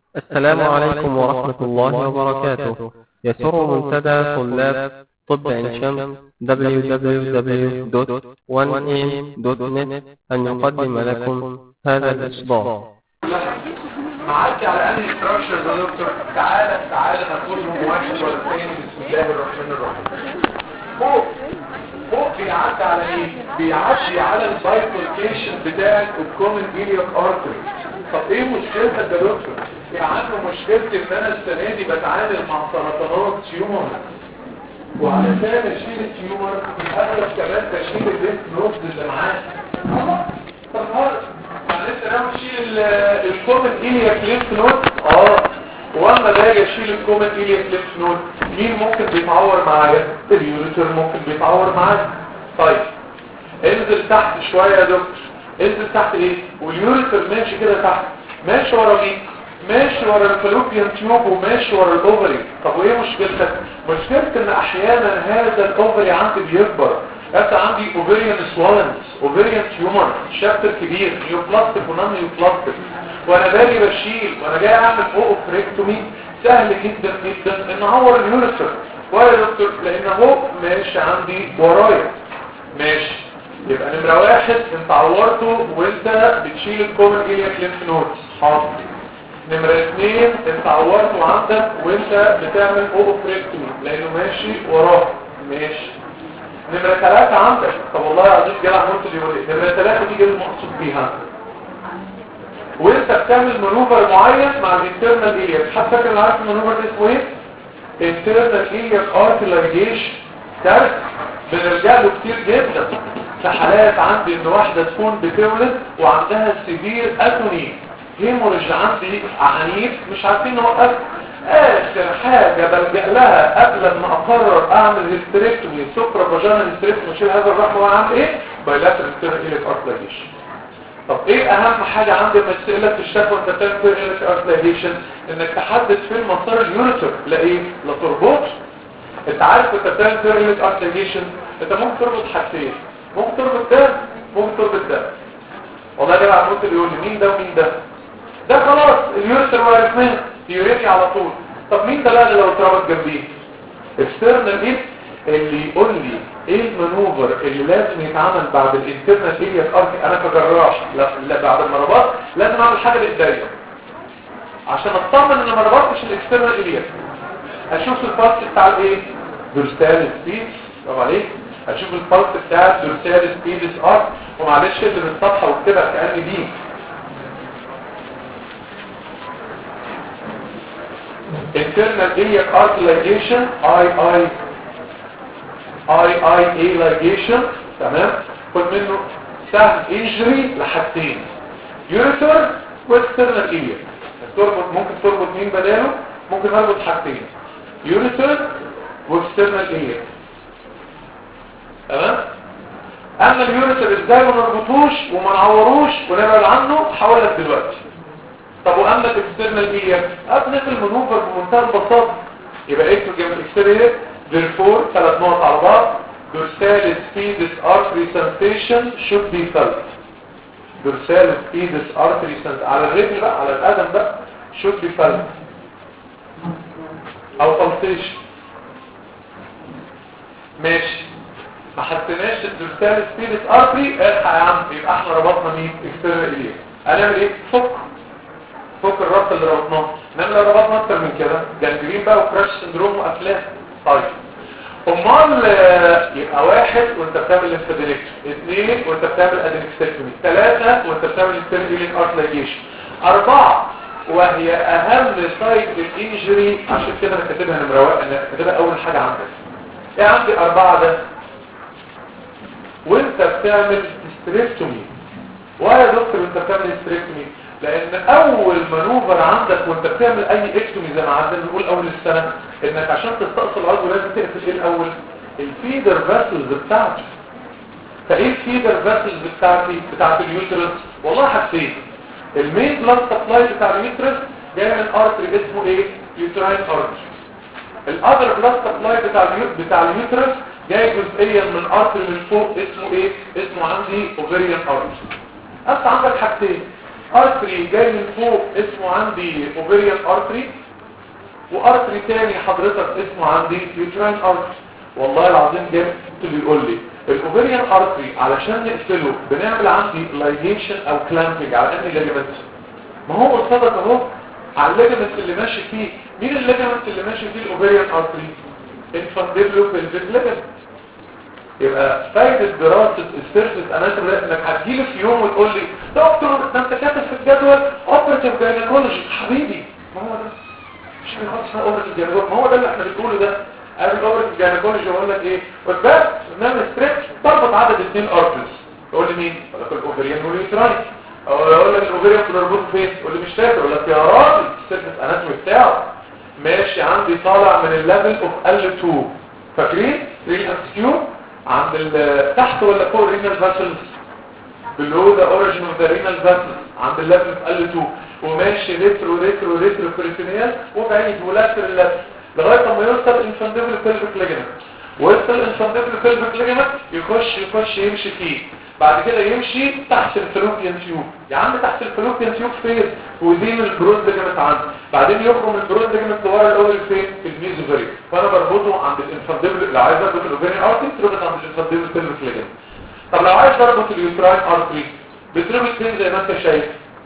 السلام عليكم ورحمة الله وبركاته يسر منتدى طلاب طب عين شمس www.1am.net أن يقدم لكم هذا الإصدار معدي على انهي ستراكشر يا دكتور تعالى تعالى ناخدهم واحد ولا اثنين بسم الله الرحمن الرحيم فوق فوق بيعدي على ايه بيعدي على البايفوركيشن بتاع الكومن ايليوك ارتري طب ايه مشكلتك يا دكتور يا عم مشكلتي ان انا السنه دي بتعامل مع سرطانات تيومر وعلشان اشيل التيومر اغلب كمان تشيل الليمف نودز اللي معاه طب هذا معلش انا بشيل الكومن ايلياك ليمف نود اه واما باجي اشيل الكومن ايلياك ليمف نود مين ممكن بيتعور معايا اليوريتر ممكن بيتعور معايا طيب انزل تحت شويه يا دكتور انزل تحت ايه واليوريتر ماشي كده تحت ماشي ورا مين ماشي ورا الفلوبيان تيوب وماشي ورا الاوفري طب وايه مشكلتك مشكلتي ان احيانا هذا الاوفري عندي بيكبر انت عندي اوفريان سوالنس اوفريان تيومر شابتر كبير نيوبلاستيك ونون نيوبلاستيك وانا باجي بشيل وانا جاي اعمل اوفريكتومي سهل جدا جدا ان اعور اليوريتر ويا دكتور لان هو ماشي عندي ورايا ماشي يبقى نمرة واحد انت عورته وانت بتشيل الكومن ايلياك لينف نودز حاضر نمرة اثنين انت عورته عندك وانت بتعمل اوفريكتومي لانه ماشي وراه ماشي نمرة ثلاثة عندك طب والله العظيم جدع نقطة اللي يقول لي نمرة ثلاثة دي جاي المقصود بيها وانت بتعمل مانوفر معين مع الانترنال ايلياك حتى فاكر اللي عارف المانوفر ده اسمه ايه؟ انترنال ايلياك ارتلايجيشن كارثة بنرجع له كتير جدا في حالات عندي ان واحدة تكون بتولد وعندها سيفير اتوني هيموريج عندي عنيف مش عارفين نوقف اخر حاجة بلجأ لها قبل ما اقرر اعمل هيستريكتومي سوبرا فاجانا هيستريكتومي اشيل هذا الرحم واعمل ايه بايلاترال ستيرنيليك ارتلايجيشن طب ايه اهم حاجة عندي لما تسألك في الشكوى انت بتعمل ستيرنيليك ارتلايجيشن انك تحدد فين مسار اليوريتر لا ايه لا تربطش انت عارف انت بتعمل ستيرنيليك ارتلايجيشن انت ممكن تربط حاجتين ممكن تربط ده ممكن تربط ده والله يا جماعه ممكن يقول لي مين ده ومين ده ده خلاص اليوريتر وعرفناه يوريتي على طول طب مين ده بقى اللي لو اتربط جنبيه اكسترنال ايه اللي يقول لي ايه المانوفر اللي لازم يتعمل بعد الانترنال ايلياك ارك انا كجراح لا, لا بعد ما ربطت لازم اعمل حاجه بايديا عشان اطمن ان ما ربطتش الاكسترنال ايلياك اشوف البارت بتاع الايه دورسال سبيس برافو عليك اشوف البارت بتاع دورسال سبيس ارك ومعلش اللي من الصفحه واكتبها كاني دي internal iliac arc ligation II II ligation تمام خد منه سهم انجري لحاجتين يوريتر واكسترنال iliac تربط ممكن تربط مين بداله ممكن اربط حاجتين يوريتر واكسترنال iliac تمام اما اليوريتر ازاي ما نربطوش وما نعوروش ونبعد عنه هقول لك دلوقتي طب واما الاكسترنال ايليا ابني المانوفر بمنتهى البساطه يبقى اكتب جنب الاكسترنال therefore ثلاث نقط على بعض dorsalis pedis artery sensation should be felt dorsalis pedis artery sensation على الرجل بقى على القدم بقى should be felt او pulsation ماشي ما حطيناش الدورساليس بيدس ارتري الحق يا عم يبقى احنا ربطنا مين اكسترنال ايليا هنعمل ايه فك فوق الربط اللي ربطناه انما لو ربطنا اكتر من كده جانجرين بقى وكراش سندروم وافلام طيب امال يبقى واحد وانت بتعمل ليمفاديريكت اثنين وانت بتعمل ادريكستكتومي ثلاثة وانت بتعمل ستيرلين ارتلايجيشن اربعة وهي اهم سايد الانجري عشان كده انا كاتبها نمرة واحد انا كاتبها اول حاجة عندك ايه عندي اربعة ده وانت بتعمل ستريكتومي ويا دكتور انت بتعمل ستريكتومي لان اول مانوفر عندك وانت بتعمل اي اكتومي زي ما عندنا بنقول اول السنة انك عشان تستأصل العضو لازم تقفل ايه الاول الفيدر فاسلز بتاعته فايه الفيدر فاسلز بتاعتي بتاعت اليوترس والله حاجتين المين بلاد سبلاي بتاع اليوترس جاي من ارتري اسمه ايه يوتراين ارتري الاذر بلاد سبلاي بتاع اليوت بتاع اليوترس جاي جزئيا من ارتري من فوق اسمه ايه اسمه عندي اوفريان ارتري بس عندك حاجتين ارتري جاي من فوق اسمه عندي اوفيريان ارتري وارتري تاني حضرتك اسمه عندي يوتراين ارتري والله العظيم جاب بيقول لي الاوفيريان ارتري علشان نقفله بنعمل عندي لايجيشن او كلامبنج على انهي ليجمنت ما هو قصادك اهو على الليجمنت اللي ماشي فيه مين الليجمنت اللي ماشي فيه الاوفيريان ارتري انفانديبلو بلفيك ليجمنت يبقى فايدة دراسة السيرفس اناتومي انك هتجيلي في يوم وتقول لي دكتور ده انت كاتب في الجدول اوبريتيف جاينيكولوجي حبيبي ما هو ده مش بيخلص اسمها اوبريتيف جاينيكولوجي ما هو ده اللي احنا بنقوله ده قبل اوبريتيف جاينيكولوجي اقول لك ايه وبس نعمل ستريتش تربط عدد اثنين ارترز تقول لي مين؟ اقول لك الاوفريان واليوتراين او اقول لك الاوفريان بنربطه فين؟ تقول لي مش فاكر اقول لك يا راجل السيرفس اناتومي بتاعه ماشي عندي طالع من الليفل اوف ال2 فاكرين؟ ريل انستيو عند ال- تحت ولا فوق الرينال فاسلز below the origin of the renal vessels عند الليفل في L2 وماشي ريترو ريترو ريترو بريتونيال وبعيد ولاتر اللاتر لغايه ما يوصل انفانديبل بيلفيك ليجمنت ويوصل انفانديبل بيلفيك ليجمنت يخش يخش يمشي فيه بعد كده يمشي تحت الفلوبيان تيوب يا عم تحت الفلوبيان تيوب فين ودين البرود ليجمنت عنده بعدين يخرج من البرود ليجمنت ورا الاول فين في الميزوفيري فانا بربطه عند الانفانديبل لو عايز اربط الاوفيريان ارتري تربط عند الانفانديبل بيلفيك ليجمنت طب لو عايز اربط اليوتراين ارتري بتربط فين زي ما انت شايف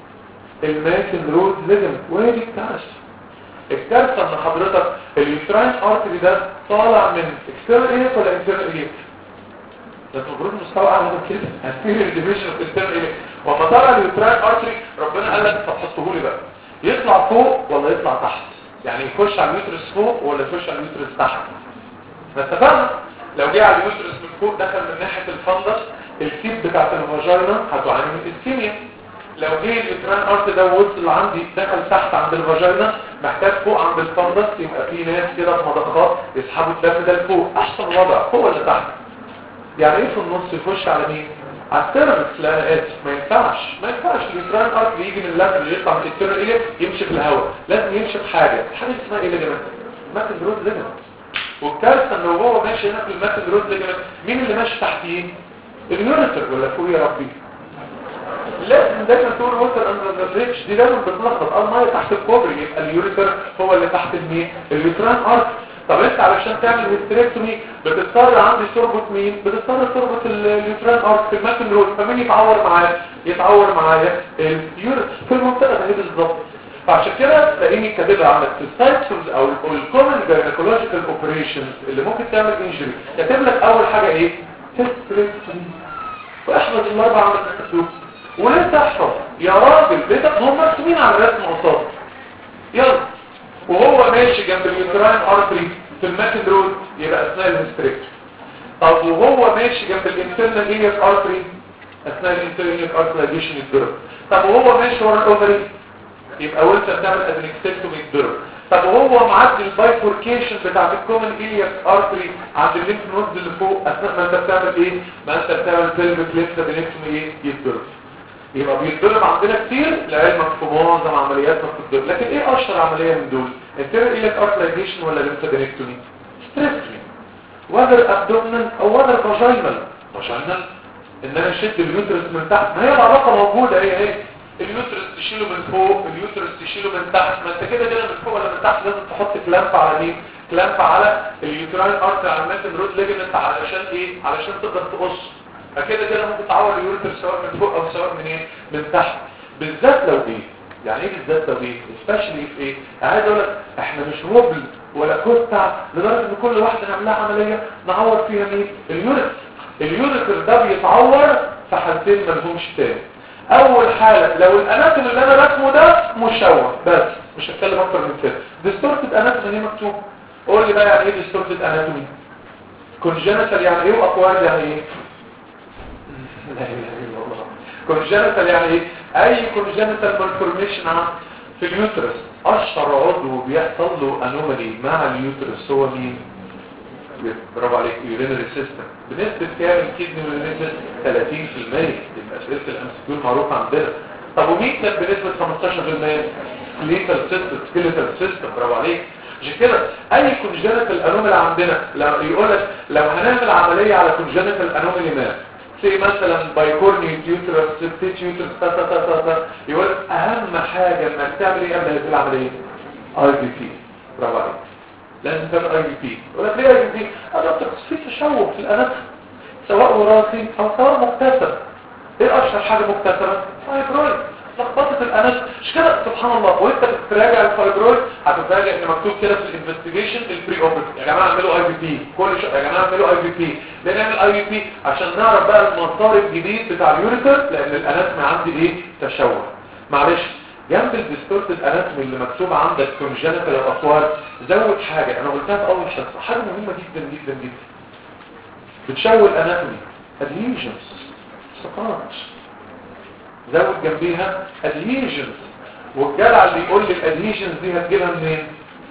الماكن رود ليجمنت وهي دي الكارثه الكارثه ان حضرتك اليوتراين ارتري ده طالع من اكسترنال ايه ولا انترنال ايه ده المفروض مستوى اعلى من كده هتفير الديفيجن اوف انترنال ايه وما طلع اليوتراين ارتري ربنا قال لك طب حطه لي بقى يطلع فوق ولا يطلع تحت يعني يخش على اليوترس فوق ولا يخش على اليوترس تحت فاتفقنا لو جه على اليوترس من فوق دخل من ناحيه الفندس الكيب بتاعت الفاجينا هتعاني من اسكيميا لو جه اليوتران ارت ده وصل عندي دخل تحت عند الفاجينا محتاج فوق عند الفندس يبقى في ناس كده في مضخات يسحبوا الدم ده لفوق احسن وضع فوق ولا تحت يعني ايه في النص يخش على مين على السيرفكس لا انا اسف ما ينفعش ما ينفعش اليوتران ارت يجي من اللاتر اللي يطلع من التيرن ايه يمشي في الهواء لازم يمشي في حاجه حاجه اسمها ايه ليجمنت ماكن رود ليجمنت والكارثه ان هو ماشي هنا في الماكن رود ليجمنت مين اللي ماشي تحتيه اليوريتر ولا فوق يا ربي لازم دايما تقول ووتر اندر ذا بريدج دي دايما بتلخبط اه الميه تحت الكوبري يبقى اليوريتر هو اللي تحت المين اليوتران ارت طب انت علشان تعمل هيستريكتومي بتضطر عندي تربط مين بتضطر تربط ال- اليوتران ارت في الماكن رود فمين يتعور معايا يتعور معايا اليوريتر في المنطقه دي بالظبط فعشان كده تلاقيني كاتبها عندك في السايتوز او الكومن جاينيكولوجيكال اوبريشنز اللي ممكن تعمل انجري كاتب لك اول حاجه ايه هيستريكتومي واحفظ الاربع عمل مكتوب وليه تحفظ يا راجل ليه تحفظ هم مرسومين على الرسم قصاد يلا وهو ماشي جنب اليوتراين ارتري في الماكن رود يبقى اثناء الهستريكت طب وهو ماشي جنب الانترنال ايليك ارتري اثناء الانترنال ايليك ارتريجيشن يتضرب طب وهو ماشي ورا الاوفري يبقى وانت بتعمل ادريكتكتومي يتضرب طب وهو معدي البايفوركيشن بتاع الكومن ايليك ارتري عند الليمف نودز اللي فوق اثناء ما انت بتعمل ايه ما انت بتعمل بيلفيك ليمف ادريكتومي ايه يتضرب يبقى بيتضرب عندنا كتير لعلمك في معظم عملياتنا بتتضرب لكن ايه اشهر عمليه من دول انترنال ايليك ارتريجيشن ولا ليمفادينكتومي ستريسلي وذر ابدومنال او وذر فاجينال فاجينال ان انا اشد اليوترس من تحت ما هي العلاقه موجوده هي اهي اليوترس تشيله من فوق اليوترس تشيله من تحت ما انت كده كده من فوق ولا من تحت لازم تحط كلامب على مين كلامب على اليوتراين ارتري على الماكن رود ليجمنت علشان ايه علشان تقدر تقص فكده كده ممكن تعور اليوريتر سواء من فوق او سواء من ايه من تحت بالذات لو ايه يعني ايه بالذات لو ايه سبيشالي في ايه عايز اقول لك احنا مش هبل ولا كتع لدرجه ان كل واحده نعمل لها عمليه نعور فيها مين اليوريتر اليوريتر ده بيتعور في حالتين ما لهمش تاني اول حاله لو الاناتوم اللي انا رسمه ده مشوه بس مش هتكلم اكتر من كده ديستورتد اناتومي ليه مكتوب قول لي بقى يعني ايه ديستورتد اناتومي كونجنتال يعني ايه واكوارد يعني ايه لا اله الا الله كونجنتال يعني ايه اي كونجنتال مالفورميشن في اليوترس اشهر عضو بيحصل له انومالي مع اليوترس هو مين برافو عليك يورينري سيستم بنسبة كام الكدني واليورينري سيستم 30% يبقى اسئله الامسكيو المعروفه عندنا طب ومين كان بنسبة 15% سكليتال سيستم سكليتال سيستم برافو عليك عشان كده اي كونجنتال انومالي عندنا لو يقول لك لو هنعمل عمليه على كونجنتال انومالي ما سي مثلا بايكورني يوترس سبتيت يوترس تا تا تا تا تا يقول اهم حاجه انك تعمل ايه قبل هذه العمليه اي بي بي برافو عليك لازم تعمل اي بي بي يقول لك ليه اي بي بي انا في تشوه في الانف سواء وراثي او سواء مكتسب ايه اشهر حاجه مكتسبه فايبرويد لخبطه الانف مش كده سبحان الله وانت بتراجع الفايبرويد هتتفاجئ ان مكتوب كده في الانفستيجيشن البري اوبريتيف يا جماعه اعملوا اي بي بي كل شيء يا جماعه اعملوا اي بي بي ليه نعمل اي بي بي عشان نعرف بقى المسار الجديد بتاع اليوريتر لان الاناتومي عندي ايه تشوه معلش جنب الديستورتد اناتومي اللي مكتوب عندك كونجنتال الاطوال زود حاجه انا قلتها في اول حصه حاجه مهمه جدا جدا جدا بتشوه الاناتومي adhesions سقاط زود جنبيها adhesions والجدع اللي يقول لي الادهيشنز دي هتجيبها منين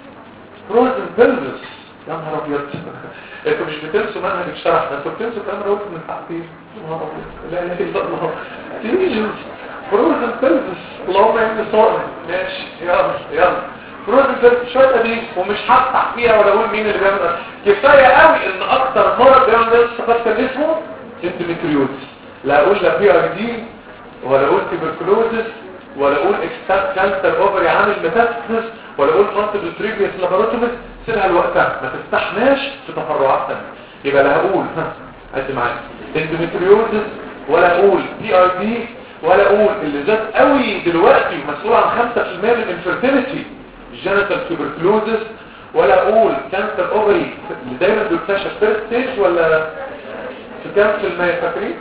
فروزن بيلفس يا نهار ابيض انتوا مش بتنسوا منهج الشرح ده انتوا بتنسوا كلام روت من تحتين يا نهار ابيض لا اله الا الله adhesions فروزن بيلفس اللهم اني صائم ماشي يلا يلا فروزن بيلفس شويه ادهيشن ومش هفتح فيها ولا اقول مين اللي بيعمل ده. كفايه قوي ان اكتر مرض بيعمل ده الصفات كان اسمه اندوميتريوز لا اقول لا بي ار دي ولا اقول تبركلوزس ولا اقول اكستات كانسر اوفري عامل ميتاستاسيس ولا اقول مالتيبل بريفيوس لاباروتوميس سيبها لوقتها ما تفتحناش في تفرعات ثانيه يبقى لا هقول ها عد معايا اندوميتريوزس ولا اقول بي ار دي ولا اقول اللي زاد قوي دلوقتي مسؤول عن 5% من الانفيرتيليتي جينيتال تبركلوزس ولا اقول كانسر اوفري اللي دايما بيكتشف فيرست ستيج ولا في كام في المية فاكرين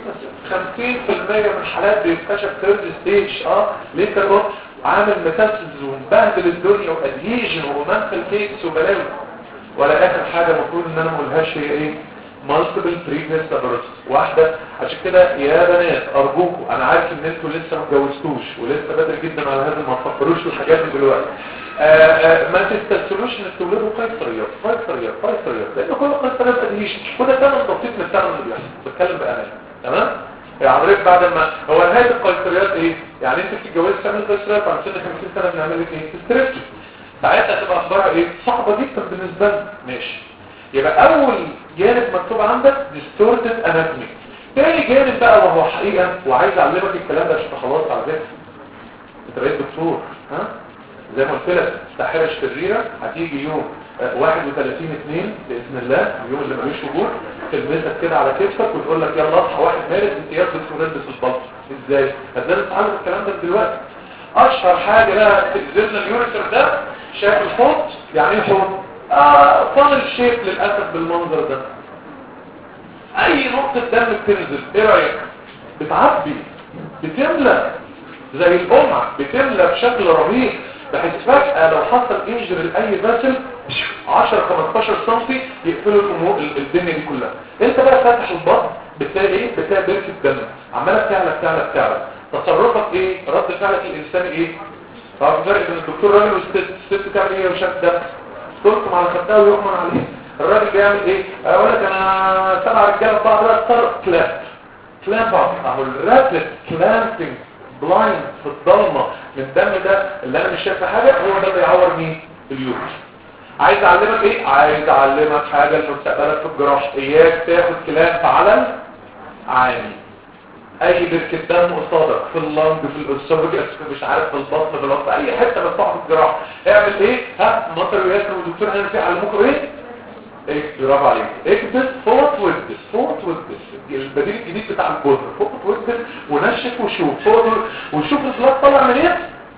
50% من حالات بيكتشف ثيرد ستيج اه ليه كده عامل ميتاسيس ومبهدل الدنيا وادهيجن ومنفل كيكس وبلاوي ولا اخر حاجه المفروض ان انا ما اقولهاش هي ايه مالتيبل بريفيس لابروس واحده عشان كده يا بنات ارجوكم انا عارف ان انتوا لسه ما اتجوزتوش ولسه بدري جدا على هذا ما تفكروش في الحاجات دي دلوقتي آآ آآ ما تستسهلوش انك تولدوا قيصريات قيصريات قيصريات لان كل قيصريات ادهيشن وده ثمن بسيط من الثمن اللي بيحصل بتكلم بامان تمام يا حضرتك بعد ما هو نهايه القيصريات ايه يعني انت بتتجوزي تعمل قيصريات بعد سن 50 سنه بنعمل لك ايه تستريتش ساعتها تبقى اخبارها ايه صعبه جدا بالنسبه لنا ماشي يبقى اول جانب مكتوب عندك distorted anatomy تاني جانب بقى وهو حقيقة وعايز اعلمك الكلام ده عشان خلاص على فكره انت بقيت دكتور ها زي ما قلت لك الساحره الشريره هتيجي يوم 31 2 باذن الله اليوم اللي ملوش وجود تلبسك كده على كتفك وتقول لك يلا اصحى واحد مارس امتياز بتلبس البطن ازاي هتقدر تتعلم الكلام ده دلوقتي اشهر حاجه بقى تنزلنا اليوريتر ده شايف الحوض يعني ايه حوض اه فانل شيب للاسف بالمنظر ده اي نقطه دم بتنزل ايه رايك بتعبي بتملى زي القمع بتملى بشكل رهيب بحيث فجأة لو حصل انجر لأي فاسل 10-15 سم يقفلوا الأمور الدنيا دي كلها انت بقى فاتح البطن بتلاقي ايه؟ بتلاقي بركة دم عمالة بتعلى بتعلى بتعلى تصرفك ايه؟ رد فعلك الانساني ايه؟ طبعا فرق بين الدكتور راجل والست الست تعمل ايه وشاف دم تلقم على خدها ويؤمن عليه الراجل بيعمل ايه؟ اقول لك انا سبع رجاله في بعض اكتر كلاب كلاب اهو الرابد كلامبنج بلايند في الضلمة من الدم ده اللي انا مش شايف حاجة هو ده اللي يعور مين اليوم عايز اعلمك ايه عايز اعلمك حاجة لمستقبلك في الجراح اياك تاخد كلام على عالي اي بركة دم قصادك في اللنج في الاسوفجس مش عارف في البطن في الوسط اي حتة من صاحب الجراح اعمل ايه ها مصر وياسر والدكتور هنا في علموكوا ايه اكتب برافو عليك اكتب فوت ويدس فوت ويدس البديل الجديد بتاع البودر فوت ويدس ونشف وشوف فوت وشوف الفلاط طالع منين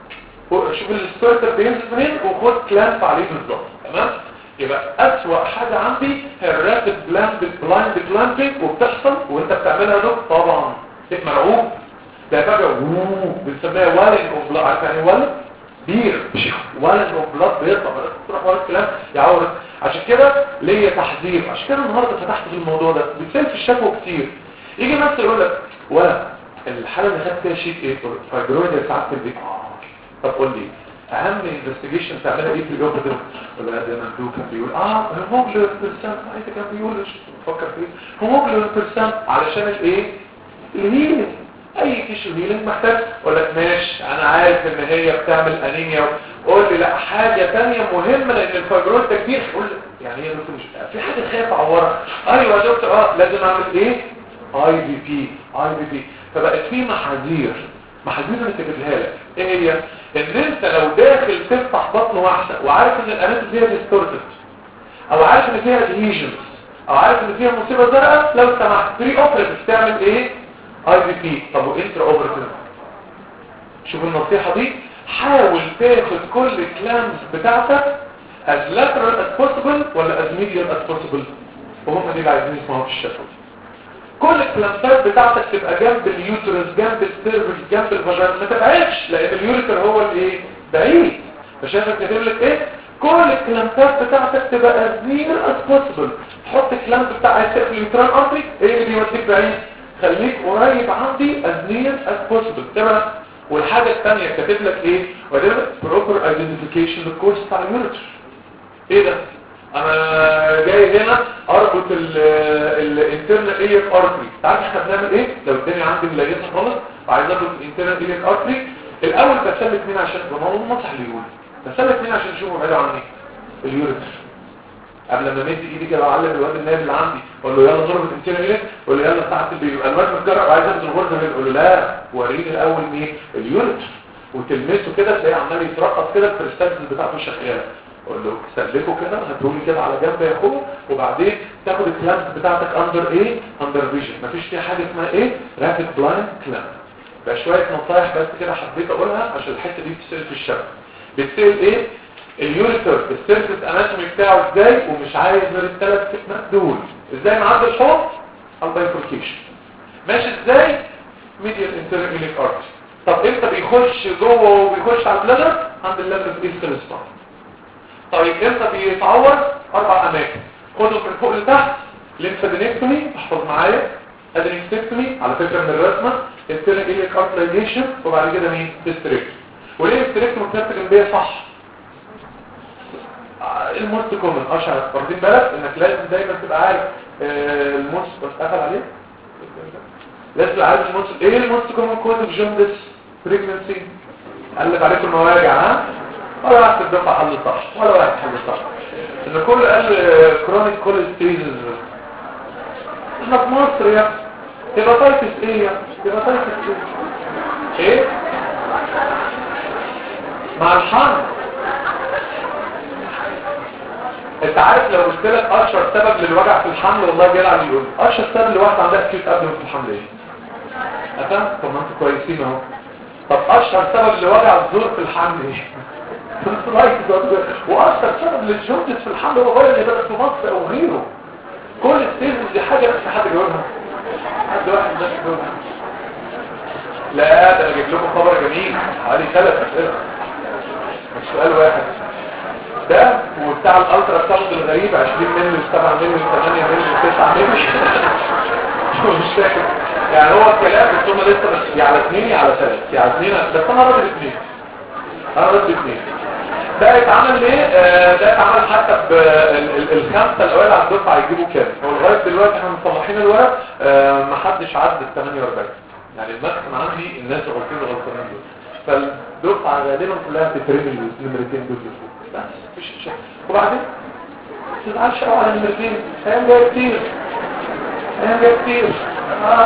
شوف الستورتر بينزل منين وخد كلامب عليه بالظبط تمام يبقى اسوأ حاجة عندي هي الرابد بلاند بلايند كلامبنج وبتحصل وانت بتعملها ده طبعا تبقى مرعوب ده فجأة ووو بنسميها والين اوف بلاد عارف يعني والين بير والين اوف بلاد بيطلع تروح ورا الكلام يعور عشان كده ليا تحذير عشان كده النهارده فتحت في الموضوع ده بتسال في الشكوى كتير يجي ناس يقول لك ولا الحاله اللي خدت فيها شيت ايه فايبرويد يا سعاده البيت طب قول لي اهم انفستيجيشن تعملها ايه في اليوم ده ولا ده مندوب كان بيقول اه هيموجلوبين بيرسنت عايز كان بيقول فكر فيه هيموجلوبين بيرسنت علشان الايه الهيلينج اي تيشو هيلينج محتاج اقول لك ماشي انا عارف ان هي بتعمل انيميا قول لي لا حاجة تانية مهمة لان الفايبرويد ده كبير قول لي يعني هي دكتور مش في حاجة خايف اعورها ايوه يا دكتور اه لازم اعمل ايه اي بي بي اي بي بي فبقت في محاذير محاذير اللي كاتبها لك ايه هي ان انت لو داخل تفتح بطن واحده وعارف ان الاناتوم فيها ديستورتد او عارف ان فيها ادهيجنز او عارف ان فيها مصيبه زرقاء لو سمحت بري اوبريتيف تعمل ايه اي بي بي طب وانترا اوبريتيف شوف النصيحه دي حاول تاخد كل الكلامز بتاعتك as lateral as possible ولا as medial as possible وهم دي اللي عايزين يسمعوا في الشفوي كل الكلامسات بتاعتك تبقى جنب اليوترس جنب السيرفكس جنب الفاجينا ما تبعدش لان اليوريتر هو الايه بعيد فشايفك كاتب لك ايه كل الكلامسات بتاعتك تبقى as near as possible تحط الكلامس بتاع عايز تقفل اليوتران ارتري ايه اللي بيوديك بعيد خليك قريب عندي as near as possible تمام والحاجة الثانية كاتب لك ايه وده proper identification للكورس بتاع اليوريتر ايه ده انا جاي هنا اربط الانترنال اير ارتري تعرف احنا بنعمل ايه لو الدنيا عندي مليانه خالص وعايز اربط الانترنال اير ارتري الاول بسلك مين عشان ضمان المصح اللي يقول بسلك مين عشان اشوفه بعيد عني اليوريتر قبل ما امد ايدي كده واعلم الواد النايم اللي عندي اقول له يلا نربط الانترنال اير اقول له يلا ساعه يبقى الواد متجرب وعايز انزل الغرزه اقول له لا وريني الاول مين اليوريتر وتلمسه كده تلاقيه عمال يترقص كده البرستانس بتاعته شغاله اقول له سلكه كده هاتولي كده على جنب يا اخويا وبعدين تاخد الكلامس بتاعتك اندر ايه اندر فيجن مفيش فيها حاجه اسمها ايه رابid بلايند كلام بقى شويه نصايح بس كده حبيت اقولها عشان الحته دي بتسال في الشبكه بتسال ايه اليوريتر السيرفيس اناتومي بتاعه ازاي ومش عايز غير الثلاث فتنات دول ازاي نعدي الحوض البايفوركيشن ماشي ازاي ميديال انترميليك ارتري طب امتى بيخش جوه وبيخش على الليفر عند الليفر في السباين طيب امتى بيتعور اربع اماكن خدهم من فوق لتحت ليمفادينكتومي احفظ معايا ادرينكتومي على فكره من الرسمه انترنال ايليك ارتريشن وبعد كده مين ديستريكت وليه الديستريكت مكتوب جنبيه صح الموست كومن اشهر واخدين بالك انك لازم دايما تبقى عارف آه الموست بس قفل عليه لازم تبقى عارف الموست ايه الموست كومن كوز اوف جوندس بريجنسي قلب عليكم المواجع ها ولا واحد في الدفعه حل صح ولا واحد حل صح ان كل قال كرونيك كوليستيزز احنا في مصر يا هيباتايتس ايه يا هيباتايتس ايه ايه مع الحمل انت عارف لو قلت لك اشهر سبب للوجع في الحمل والله جاي على يقول اشهر سبب لواحد عندها كيوت قبل في الحمل ايه افهم طب ما انتوا كويسين اهو طب اشهر سبب لوجع الزور في الحمل ايه واشهر سبب للجوندس في الحمل هو غير اللي بدأ في مصر او غيره كل السيزون دي حاجه بس حد يقولها حد واحد بس يقولها لا ده انا جايب لكم خبر جميل حوالي ثلاث اسئله مش سؤال واحد ده وبتاع الالترا ساوند الغريب 20 مللي 7 مللي 8 مللي 9 مللي مش فاكر يعني هو الكلام بس هم لسه بس يا على اثنين يا على ثلاث يا على اثنين بس انا راضي باثنين انا راضي باثنين ده اتعمل ليه آه ده اتعمل حتى بالخمسه الاوائل على الدفعه يجيبوا كام هو لغايه دلوقتي احنا مصلحين الورق آه ما حدش عدى ال 48 يعني الماكسيم عندي الناس غلطين غلطانين دول فالدفعه غالبا كلها تترمي النمرتين دول لفوق بس مفيش شيء وبعدين ما تزعلش قوي على النمرتين ايام جايه كتير ايام جايه كتير آه.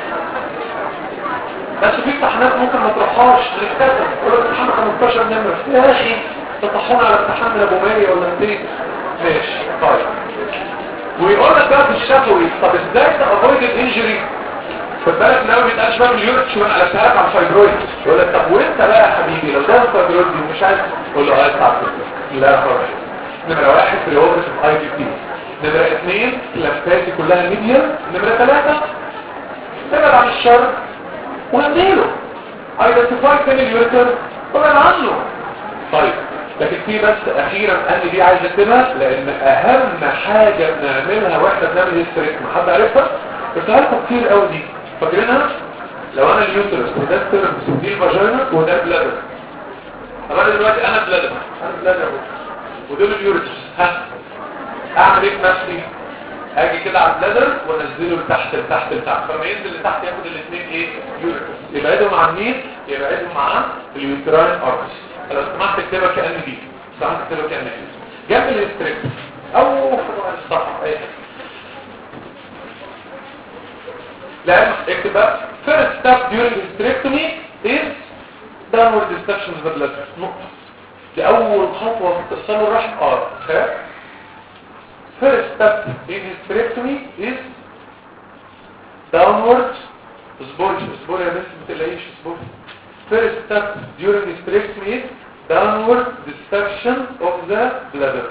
بس في امتحانات ممكن ما تروحهاش نكتسب ولا امتحان 15 نمره يا اخي تطحون على امتحان من ابو 100 ولا 200 ماشي طيب ويقول لك بقى في الشفوي طب ازاي تافويد الانجري خد بالك لو ما بيتقالش بقى مليون شو انا قلبتها لك على الفايبرويد يقول لك طب وانت بقى يا حبيبي لو ده الفايبرويد دي ومش عايز تقول له اه تعب لا خالص نمره واحد في الاوبريت اي دي بي نمره اثنين لفاتي كلها ميديا نمره ثلاثه ابعد عن الشر ونزيله ايدنتيفاي فين اليوتر وابعد عنه طيب لكن في بس اخيرا قال دي عايز اكتبها لان اهم حاجه بنعملها واحنا بنعمل هيستريكما حد عارفها قلتها لكم كتير قوي دي فاكرينها لو انا اليوترس وده السيرفس ودي الفاجينا وده البلادر طب انا دلوقتي انا بلادر انا بلادر ودول اليوريتس ها اعمل ايه في نفسي اجي كده على البلادر وانزله لتحت لتحت لتحت فلما ينزل لتحت ياخد الاثنين ايه يوريتس يبعدهم عن مين يبعدهم عن اليوتراين ارتس لو سمحت اكتبها كان دي سمحت اكتبها كان دي جنب الاستريكت او في الصفحه اي حاجه لان اكتب بقى first step during hysterectomy is downward dissection of the bladder نقطة دي اول خطوة في استئصال الرحم اه خير first step in hysterectomy is downward اصبري اصبري يا بنت ما تقلقيش اصبري first step during hysterectomy is downward dissection of the bladder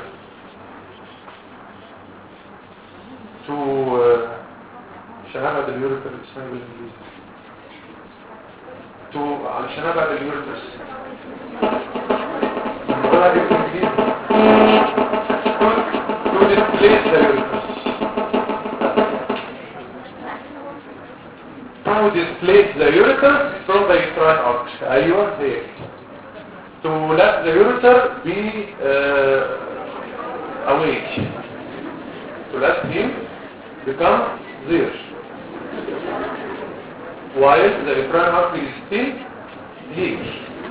to uh, عشان ابعد اليوريتر اسمها إيه بالانجليزي تو علشان ابعد اليوريتر نقولها دي بالانجليزي تو displace the ureters to displace the ureters from the uterine arch ايوه هي to let the ureter be uh, awake to let him become there while the uterine artery is still here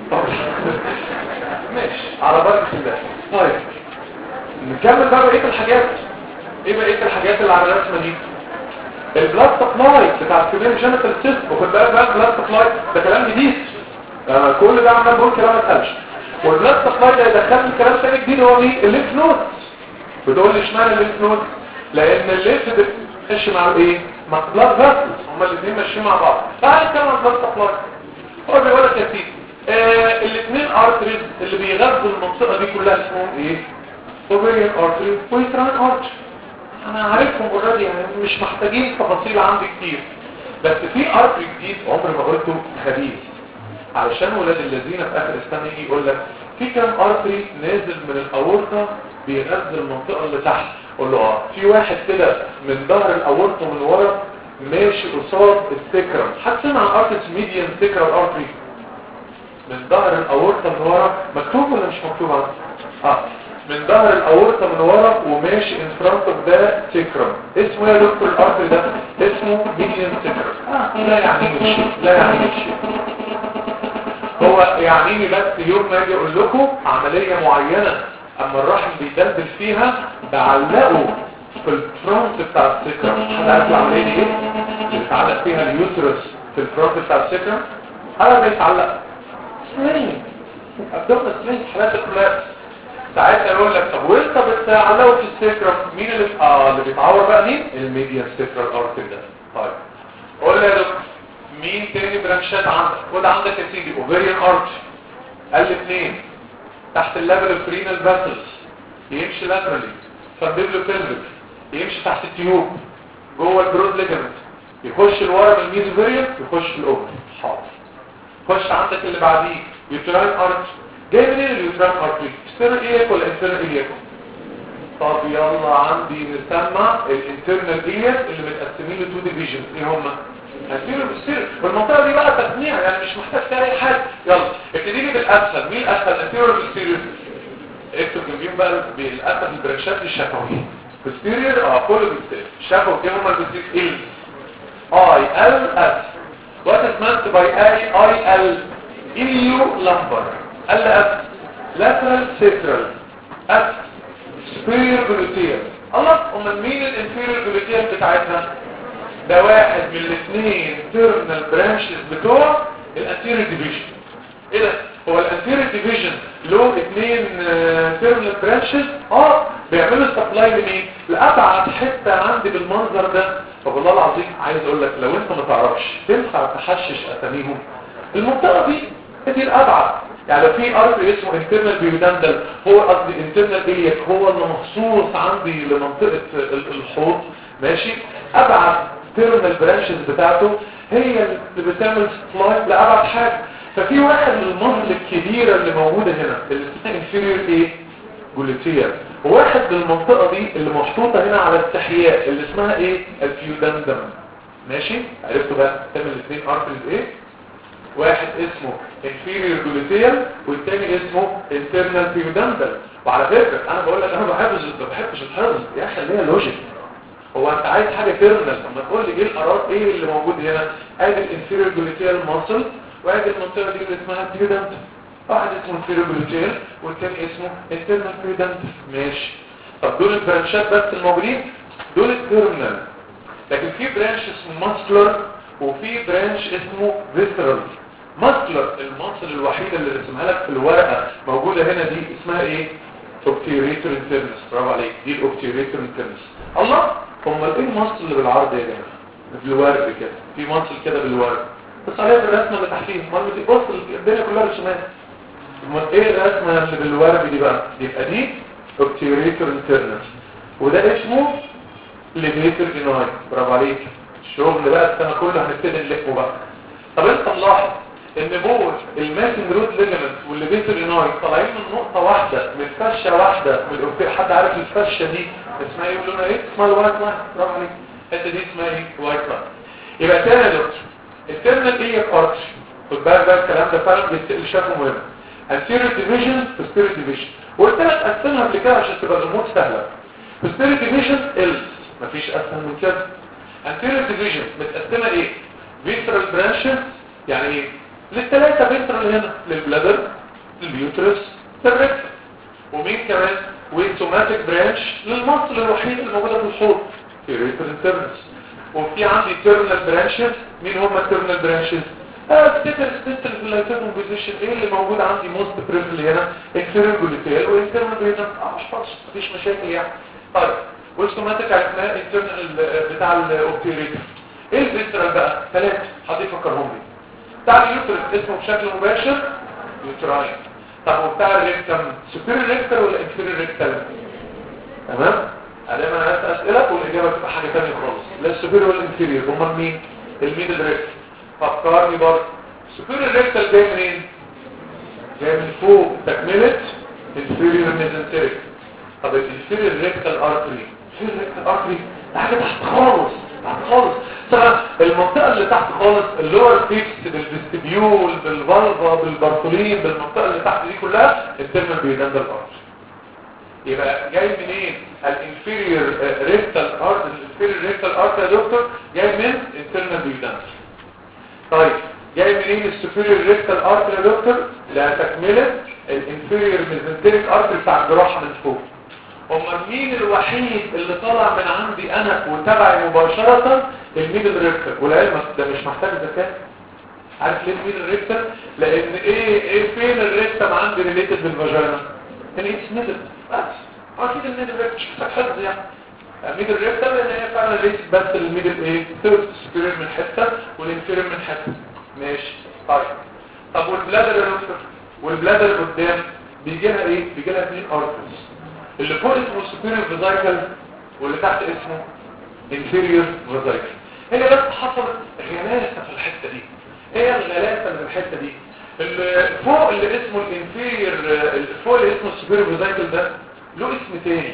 ماشي على بركة الله طيب نكمل بقى بقية الحاجات ايه بقية الحاجات اللي على الرسمة دي البلاد سبلاي بتاع الكبير جينيتال سيست وخد بالك بقى البلاد سبلاي ده كلام جديد آه كل ده عمال بقول كلام ما اتقالش والبلاد سبلاي ده يدخلني كلام تاني جديد هو مين الليف نود بتقول لي اشمعنى الليف نود لان الليف بتمشي مع الايه مع البلاد فاسلز هما الاثنين ماشيين مع بعض تعال نتكلم عن البلاد سبلاي هو بيقول لك يا سيدي آه الاثنين ارتريز اللي بيغذوا المنطقه دي كلها اسمهم ايه اوفيريان ارتري ويتران ارتري انا عارفهم اوريدي يعني مش محتاجين تفاصيل عندي كتير بس في ارتري جديد عمري ما قلته خبيث علشان ولاد الذين في اخر السنه يجي يقول لك في كام ارتري نازل من الاورطه بيغذي المنطقه اللي تحت قول له اه في واحد كده من ظهر الاورطه من ورا ماشي قصاد السكرم حتى عن ارتري ميديان سكرال ارتري من ظهر الاورطه من ورا مكتوب ولا مش مكتوب عنه اه من ظهر الاورطه من ورا وماشي ان فرونت اوف ذا سكرم اسمه يا دكتور الارتري ده اسمه ميديان سكرم آه. لا يعنيني شيء لا يعنيني شيء هو يعنيني بس يوم ما اجي اقول لكم عمليه معينه اما الرحم بيدلدل فيها بعلقه في الفرونت بتاع السكرم حد عارف العمليه دي ايه اللي بيتعلق فيها اليوترس في الفرونت بتاع السكرم هذا بيتعلق سليم ابدومنا سليم حالات الكولابس ساعتها يقول لك طب وانت بتعلقه في السكرم مين اللي اه اللي بيتعور بقى مين الميديان سكرال ارتري ده طيب قول لي يا دكتور مين تاني برانشات عندك خد عندك يا سيدي اوفيريان ارتري قال اثنين تحت الليفل الفرينال فاسلز يمشي لاترالي فاندبلو بيلفيك يمشي تحت التيوب جوه البرود ليجمنت يخش لورا من الميزوفيريان يخش في الاوفري حاضر خش عندك اللي بعديه يوتراين ارتري جاي منين اليوتراين ارتري اكسترنال اياك ولا انترنال اياك طب يلا عندي نسمع الانترنال اياك اللي متقسمين لتو ديفيجنز ايه هما هسير بالسير والمنطقه دي بقى تسميع يعني مش محتاج فيها اي حاجه يلا ابتدي لي بالاسهل مين الاسهل الانتيريور بالسيريور اكتب جنبيهم بقى بالاسهل البرانشات الشفويه بالسيريور اه كله بالسيريور الشفوي كده هما بالسيريور ايه اي ال اس what is meant by I I L ilio lumbar L S lateral sacral S superior gluteal الله امال مين الانفيريور gluteal بتاعتها ده واحد من الاثنين تيرمينال برانشز بتوع الانتيريور ديفيجن ايه ده هو الانتيريور ديفيجن له اثنين تيرمينال برانشز اه بيعملوا سبلاي لمين لابعد حته عندي بالمنظر ده طب والله العظيم عايز اقول لك لو انت ما تعرفش تنفع تحشش اساميهم المنطقه دي دي الابعد يعني لو في ارتري اسمه انترنال بيودندل هو قصدي انترنال ايك هو اللي مخصوص عندي لمنطقه الحوض ماشي ابعد تيرمينال برانشز بتاعته هي اللي بتعمل سبلاي لابعد حاجه ففي واحد من المنطقه الكبيره اللي موجوده هنا اللي اسمها انفيريور ايه جلوتير وواحد من المنطقه دي اللي محطوطه هنا على التحياء اللي اسمها ايه الفيودندم ماشي عرفتوا بقى تعمل الاثنين ارتريز ايه واحد اسمه inferior gluteal والتاني اسمه internal pudendal وعلى فكرة انا بقول لك انا بحبش ما بحبش الحفظ يا اخي خليها لوجيك هو انت عايز حاجه تيرمينال اما تقول لي ايه الارات ايه اللي موجود هنا ادي الانفيريور جلوتيال ماسل وادي المنطقه دي اللي اسمها بيودنت واحد اسمه انفيريور جلوتيال والتاني اسمه انترنال بيودنت ماشي طب دول البرانشات بس الموجودين دول التيرمينال لكن في برانش اسمه ماسكولار وفي برانش اسمه فيسرال ماسلر المصل الوحيدة اللي رسمها لك في الورقة موجودة هنا دي اسمها ايه اوبتيوريتور انترنس برافو عليك دي الاوبتيوريتور انترنس الله امال ايه المصل اللي بالعرض يا جماعه بالورد كده في مصل كده بالورد بس عليها بالرسمه اللي تحتيه امال دي بص الدنيا كلها رسومات امال ايه الرسمه اللي بالورد دي بقى يبقى دي اوبتيوريتور انترنس وده اسمه ليفيتور اناي برافو عليك الشغل بقى السنه كله هنبتدي نلفه بقى طب انت ملاحظ ان بول الماسنج رود ليجمنت والليفيتور اناي طالعين من نقطه واحده من فشه واحده من الأوبتي... حد عارف الفشه دي اسمها ايه لونها ايه اسمها الوايت لاين برافو عليك الحته دي اسمها ايه وايت لاين يبقى تاني يا دكتور التيرمينال ايه في ارتش خد بالك بقى الكلام ده فعلا بيتسال شكله مهم anterior division posterior division وقلت لك قسمها قبل كده عشان تبقى الامور سهله posterior division ال مفيش اسهل من كده anterior division متقسمه ايه visceral branches يعني ايه للثلاثه visceral هنا للبلادر لليوترس للريكتم ومين كمان وسوماتيك برانش للمصل الوحيد الموجوده في الحوض في ريتر انترنس وفي عندي تيرمينال برانشز مين هم التيرمينال برانشز افتكر ستيتل في اللايتيرنال بوزيشن ايه اللي موجود عندي موست بريفلي هنا انفيريور جلوتيال وانترنال برينال اه مش فاضي مفيش مشاكل يعني طيب والسوماتيك عرفناه انترنال بتاع الاوبتيريتور ايه الفيسترال بقى ثلاثه حد يفكرهم لي بتاع اليوترس اسمه بشكل مباشر يوتراين طب وبتاع الريكتم سوبيريور ريكتال ولا انفيريور ريكتال تمام على ما انا اسئله والاجابه تبقى حاجه ثانيه خالص لا السوبيريور ولا الانفيريور هم مين الميدل ريكتال فكرني برضه السوبيريور ريكتال جاي منين جاي من فوق تكمله انفيريور ميزنتريك طب الانفيريور ريكتال ارتري الانفيريور ريكتال ارتري ده حاجه تحت خالص تحت خالص طبعا المنطقه اللي تحت خالص اللور فيكس بالفيستبيول بالفالفا بالبارتولين بالمنطقه اللي تحت دي كلها الترمال بيدندل الارتري يبقى جاي منين الانفيريور ريكتال ارت الانفيريور ريكتال ارت يا دكتور جاي من الترمال بيدندل طيب جاي منين السوبيريور ريكتال ارت يا دكتور لا تكمله الانفيريور ميزنتريك ارت بتاع الجراحه من فوق امال مين الوحيد اللي طالع من عندي انا وتبعي مباشره الميدل ريكتال ولعلمك ده مش محتاج ذكاء عارف ليه الميدل ريكتال لان ايه ايه فين الريكتم عندي ريليتد بالفاجينا الاتس ميدل بس اكيد الميدل ريكتال مش محتاج حفظ يعني الميدل ريكتال لان هي فعلا ريليتد بس الميدل ايه ثيرد سبيرير من حته والانفيرير من حته ماشي طيب طب والبلادر يا دكتور والبلادر قدام بيجي لها ايه بيجي لها اثنين ارترز اللي فوق اسمه سوبيريور فيزايكل واللي تحت اسمه انفيريور فيزايكل هي بس حصلت غلاسه في الحته دي هي الغلاسه اللي في الحته دي اللي فوق اللي اسمه الانفيريور اللي فوق اللي اسمه السوبيريور فيزايكل ده له اسم تاني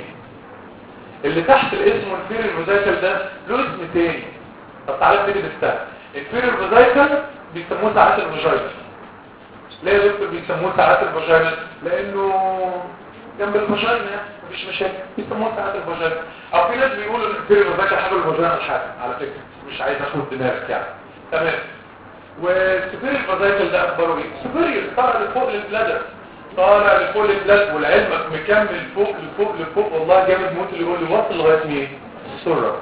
اللي تحت اللي اسمه الانفيريور فيزايكل ده له اسم تاني طب تعالى نبتدي بالسهل الانفيريور فيزايكل بيسموه ساعات الفاجينا ليه يا دكتور بيسموه ساعات الفاجينا لانه جنب الفاجينا مفيش مشاكل بيسموه ساعات الفاجينا او في ناس بيقولوا ان الانفيريور فيزايكل حاجه الفاجينا الحاجه على فكره مش عايز اخد دماغك يعني تمام والسوبيريور فيزايكل ده اخباره ايه سوبيريور طالع لفوق للبلادر طالع لفوق للبلاد ولعلمك مكمل فوق لفوق لفوق والله جامد موت اللي يقول لي وصل لغايه مين السره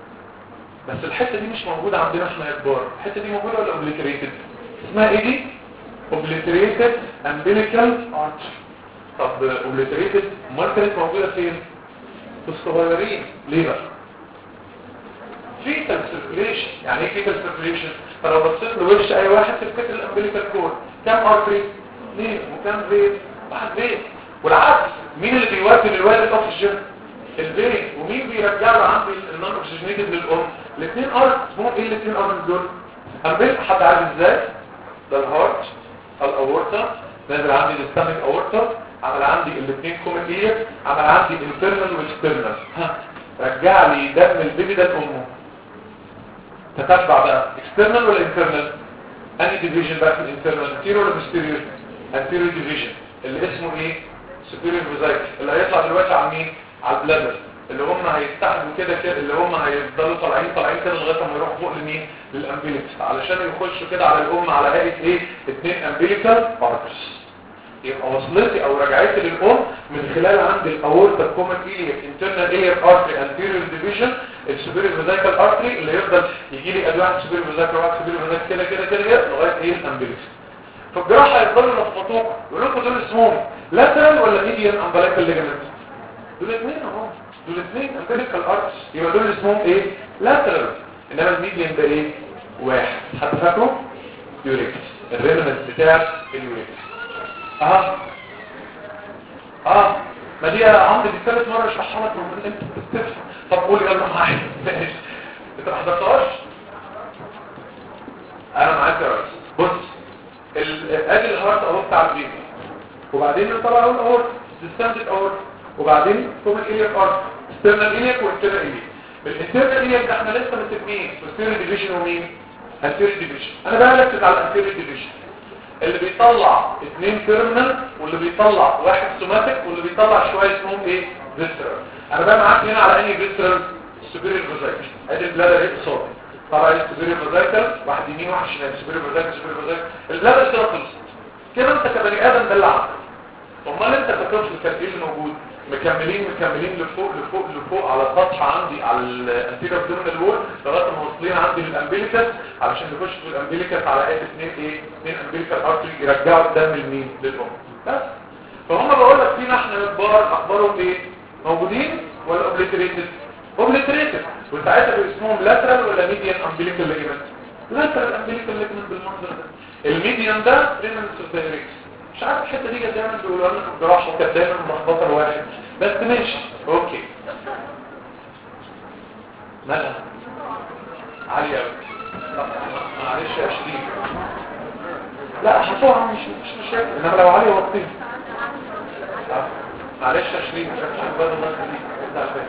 بس الحته دي مش موجوده عندنا احنا يا كبار الحته دي موجوده ولا اوبليتريتد اسمها ايه دي اوبليتريتد امبليكال ارش طب اوبليتريتد امال كانت موجوده فين في الصغيرين ليه بقى فيتال سيركيليشن يعني ايه فيتال سيركيليشن فلو بصيت لوش اي واحد تفتكر الامبليكال كور كام ارتري اثنين وكام فين واحد فين والعكس مين اللي بيودي للوالد الاكسجين الفين ومين بيرجع له عندي النون اوكسجينيتد للام الاثنين ارت اسمهم ايه الاثنين ارت دول امبليك حد عارف ازاي ده الهارت الاورتا نازل عندي الاستاميك اورتا عمل عندي الاثنين كوميديا عمل عندي انترنال واكسترنال ها رجع لي دم البيبي ده لامه تتبع بقى اكسترنال ولا انترنال انهي ديفيجن بقى في الانترنال انتيريور ولا بوستيريور انتيريور ديفيجن اللي اسمه ايه سوبيريور فيزايكل اللي هيطلع دلوقتي على مين على البلادر اللي هم هيستحدوا كده كده اللي هم هيفضلوا طالعين طالعين كده لغايه ما يروحوا فوق لمين للامبيليكس علشان يخشوا كده على الام على هيئه ايه اثنين امبيليكال ارترز يبقى وصلتي او رجعتي للام من خلال عند الاورتا كومن ايليك انترنال ايليك ارتري انتيريور ديفيجن السوبيريور فيزايكال ارتري اللي يفضل يجي لي ادي واحد سوبيريور فيزايكال واحد سوبيريور فيزايكال كده كده كده كده لغايه ايه الامبليكس في الجراحه يفضلوا يلخبطوك يقولوا لكم دول اسمهم لاترال ولا ميديان امبليكال ليجمنت دول اثنين اهو دول اثنين امبليكال ارتس يبقى دول اسمهم ايه لاترال انما الميديان ده ايه واحد حد فاكره يوريكس الريمنت بتاع اليوريكس اه اه ما دي عندي دي ثالث مره اشرحها لك من انت بتفهم طب قول يلا معايا ماشي انت ما حضرتهاش انا معاك يا ريس بص ال- ادي الهارت اهو بتاع البيبي وبعدين نطلع اهو الاورت ديستاندد اورت وبعدين كومن اليك ارت ستيرنال اليك والانترنال اليك الانترنال اليك ده احنا لسه متفقين posterior ديفيجن ومين anterior ديفيجن انا بقى ركز على الانتيريور ديفيجن اللي بيطلع اثنين تيرمينال واللي بيطلع واحد سوماتيك واللي بيطلع شويه اسمهم ايه فيسترال انا بقى معاك هنا على انهي فيسترال سوبيريور فيزايكل ادي البلادر ايه قصادي طبعا السوبيريور فيزايكل واحد يمين واحد شمال سوبيريور فيزايكل سوبيريور فيزايكل البلادر كده خلصت كده انت كبني ادم ده اللي عندك امال انت كطفل كان ايه اللي موجود مكملين مكملين لفوق لفوق لفوق على السطح عندي على الانتيريور ابدومينال وول لغايه ما واصلين عندي للامبليكس علشان نخش في الامبليكس على ايه اثنين ايه اثنين امبليكال ارتري يرجعوا الدم لمين للام بس فهم بقول لك فينا احنا كبار اخبارهم ايه موجودين ولا اوبليتريتد اوبليتريتد وساعتها اسمهم لاترال ولا ميديان امبليكال ليجمنت لاترال امبليكال ليجمنت بالمنظر ده الميديان ده ريمنس اوف دايركس مش عارف الحته دي كانت دايما بيقولوا لنا في الجراحه وكانت دايما ملخبطه الواحد بس ماشي اوكي مالها عاليه قوي معلش يا شريف لا هتقع مش مش مشاكل انما لو عاليه وطيه معلش يا شريف مش عارف بدل الله يخليك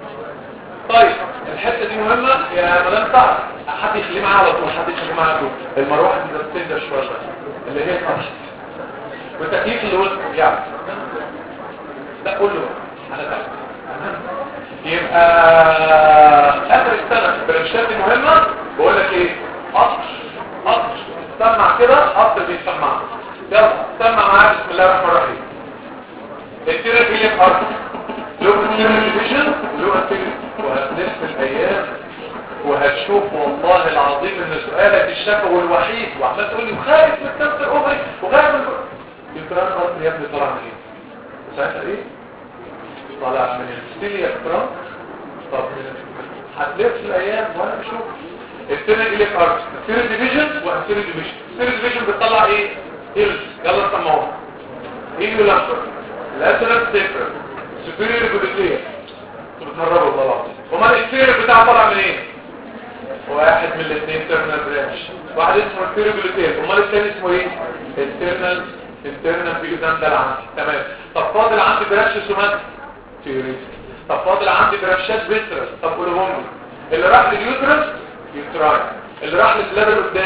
طيب الحته دي مهمه يا مدام سعد حد يخليه معاها على طول حد يخليه معاها على طول المروحه دي بتستنزف شويه بس اللي هي الفتح والتكليف اللي هو يعني لا قول له انا بقى يبقى اخر السنه البرنشات المهمه بقول لك ايه قطر قطر سمع كده قطر بيسمع يلا سمع معايا بسم الله الرحمن الرحيم التيرا في لك قطر لو التيرا ديفيجن لو التيرا وهتلف الايام وهتشوف والله العظيم ان سؤالك الشفوي الوحيد وعمال تقول لي خايف من كسر اوفري وخايف من الكران الارض يا ابني طلع من ايه ساعتها ايه طلع من الستيليا كران طب من هتلف الايام وانا بشوف التيرا اليك ارض التيرا ديفيجن والتيرا ديفيجن التيرا ديفيجن بتطلع ايه هيلز يلا سمعوها ايه لامبر لاترال سيفر سوبيريور جلوتير بتهربوا والله العظيم امال التيرا بتاعه طلع من ايه واحد من الاثنين تيرنال برانش واحد اسمه التيرا جلوتير امال الثاني اسمه ايه التيرنال الترنال بيجدان ده عندي تمام طب فاضل عندي برانش سوماتيك تيوريس طب فاضل عندي برانشات فيترس طب قولهم لي اللي راح لليوترس يوتراي اللي راح للبلادر قدام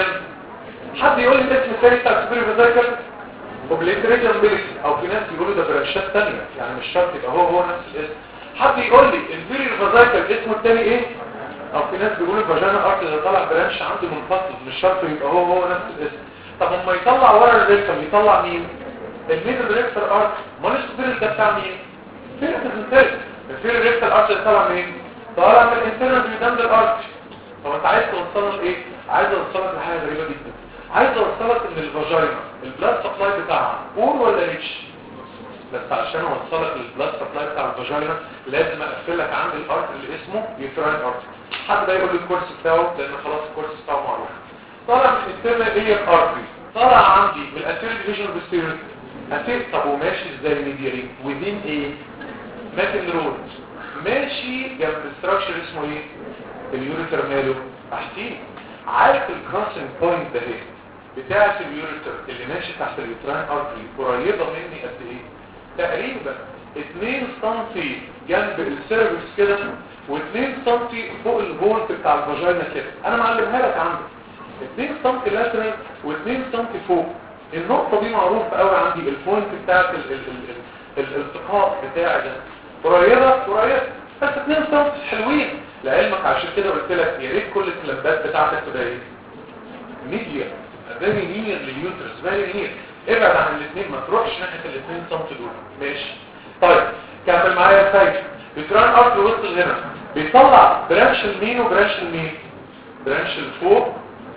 حد يقول لي الاسم الثاني بتاع السوبر فيزايكل اوبليتريشن بيلس او في ناس بيقولوا ده برانشات ثانيه يعني مش شرط يبقى هو هو نفس الاسم حد يقول لي الفيرير فيزايكل اسمه الثاني ايه او في ناس بيقولوا الفاجانا ارت اللي طلع برانش عنده منفصل مش شرط يبقى هو هو نفس الاسم طب اما يطلع ورا الريكتر يطلع مين الميدل ريكتر ارت ما ليش الفيرير ده بتاع مين فيرير الانترنال الفيرير ريكتر ارت طلع مين طالع من الانترنال بيدند الارت هو انت عايز توصلك ايه عايز اوصلك لحاجه غريبه جدا عايز اوصلك ان الفاجينا البلاد سبلاي بتاعها بور ولا ريتش بس عشان اوصلك للبلاد سبلاي بتاع الفاجينا لازم اقفل لك عند الارت اللي اسمه يوتراين ارت حد بقى يقول لي الكورس بتاعه لان خلاص الكورس بتاعه معروف طالع من الانترنال ايه ارتري طالع عندي من الانتيريور ديفيجن بالستيريو هتف طب وماشي ازاي ميديالي وذين ايه ماكن رود ماشي جنب الستراكشر اسمه ايه اليوريتر ماله تحتيه عارف الكروسنج بوينت ده ايه بتاعه اليوريتر اللي ماشي تحت اليوتراين ارتري قريبه مني قد ايه تقريبا 2 سم جنب السيرفكس كده و2 سم فوق البولت بتاع الفاجينا كده انا معلمها لك عندك 2 سم لاترال و2 سم فوق النقطة دي معروفة قوي عندي البوينت بتاعت ال- ال- ال- ال- الالتقاء بتاعي ده قريبة قريبة بس 2 سم حلوين لعلمك عشان كده قلت لك يا ريت كل الكلامبات بتاعتك تبقى ايه ميديا فيري نير لليوترس فيري نير ابعد عن الاثنين ما تروحش ناحيه الاثنين سم دول ماشي طيب كمل معايا يا سيد بتران ارض وصل هنا بيطلع برانش لمين وبرانش لمين برانش لفوق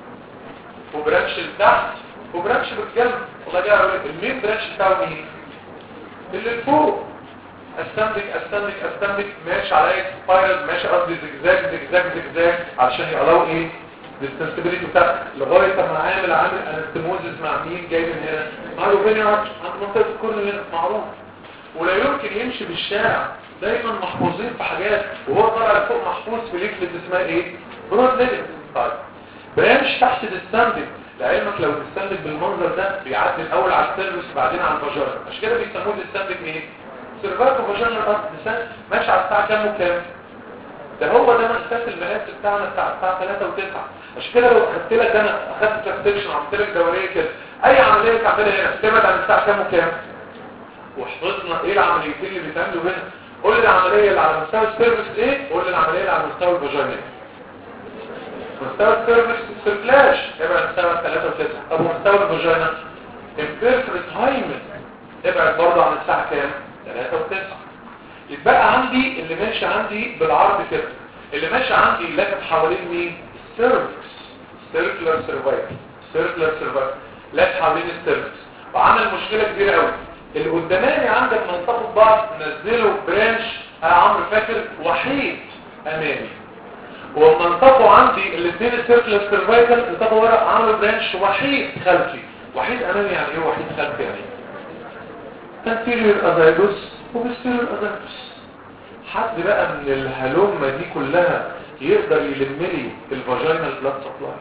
وبرانش لتحت وبرانش بالجنب والله جاي اقول لك المين برانش بتاعه مين اللي لفوق استنبك استنبك استنبك ماشي على ايه سبايرال ماشي قصدي زجزاج زجزاج زجزاج علشان يقلاو ايه السنسبيليتي بتاعته لغايه ما عامل عامل انستموزس مع مين جاي من هنا مع روبينيا عند منطقه الكل هنا معروف ولا يمكن يمشي بالشارع دايما محفوظين في حاجات وهو طالع لفوق محفوظ في ليفلت اسمها ايه برود ليفل طيب برانش تحت الستاندنج لعلمك لو الستاندنج بالمنظر ده بيعدي الاول على السيرفس بعدين على الفاجينا عشان كده بيسموه الستاندنج ايه سيرفاكو فاجينا الارض ماشي على الساعه كام وكام ده هو ده مقاسات المقاس بتاعنا بتاع الساعه 3 و9 عشان كده لو اخدت لك انا اخدت تراكتيشن عملت لك دوريه كده اي عمليه تعملها هنا تبعد عن الساعه كام وكام وحفظنا ايه العمليتين اللي بيتعملوا هنا قول لي العمليه اللي على مستوى السيرفس ايه قول لي العمليه اللي على مستوى الفاجينا مستوى السيرفس سيرفلاش ابعد مستوى 3 و9 طب ومستوى الفاجينا البيرفرت هايمن ابعد برضه عن الساعه كام 3 و9 يتبقى عندي اللي ماشي عندي بالعرض كده اللي ماشي عندي لافف حوالين مين السيرفكس سيركلر سيرفايكل سيركلر سيرفايكل لافف حوالين السيرفكس وعمل مشكله كبيره قوي اللي قداماني عندك منطقه بعض نزلوا برانش يا عمرو فاكر وحيد امامي ومنطقه عندي الاثنين السيركلر سيرفايكل انطقوا ورا عملوا برانش وحيد خلفي وحيد امامي يعني ايه وحيد خلفي يعني تنتيريور ازايجوس وبستيريور ازايجوس حد بقى من الهلومه دي كلها يقدر يلم لي الفاجينال بلاد سبلاي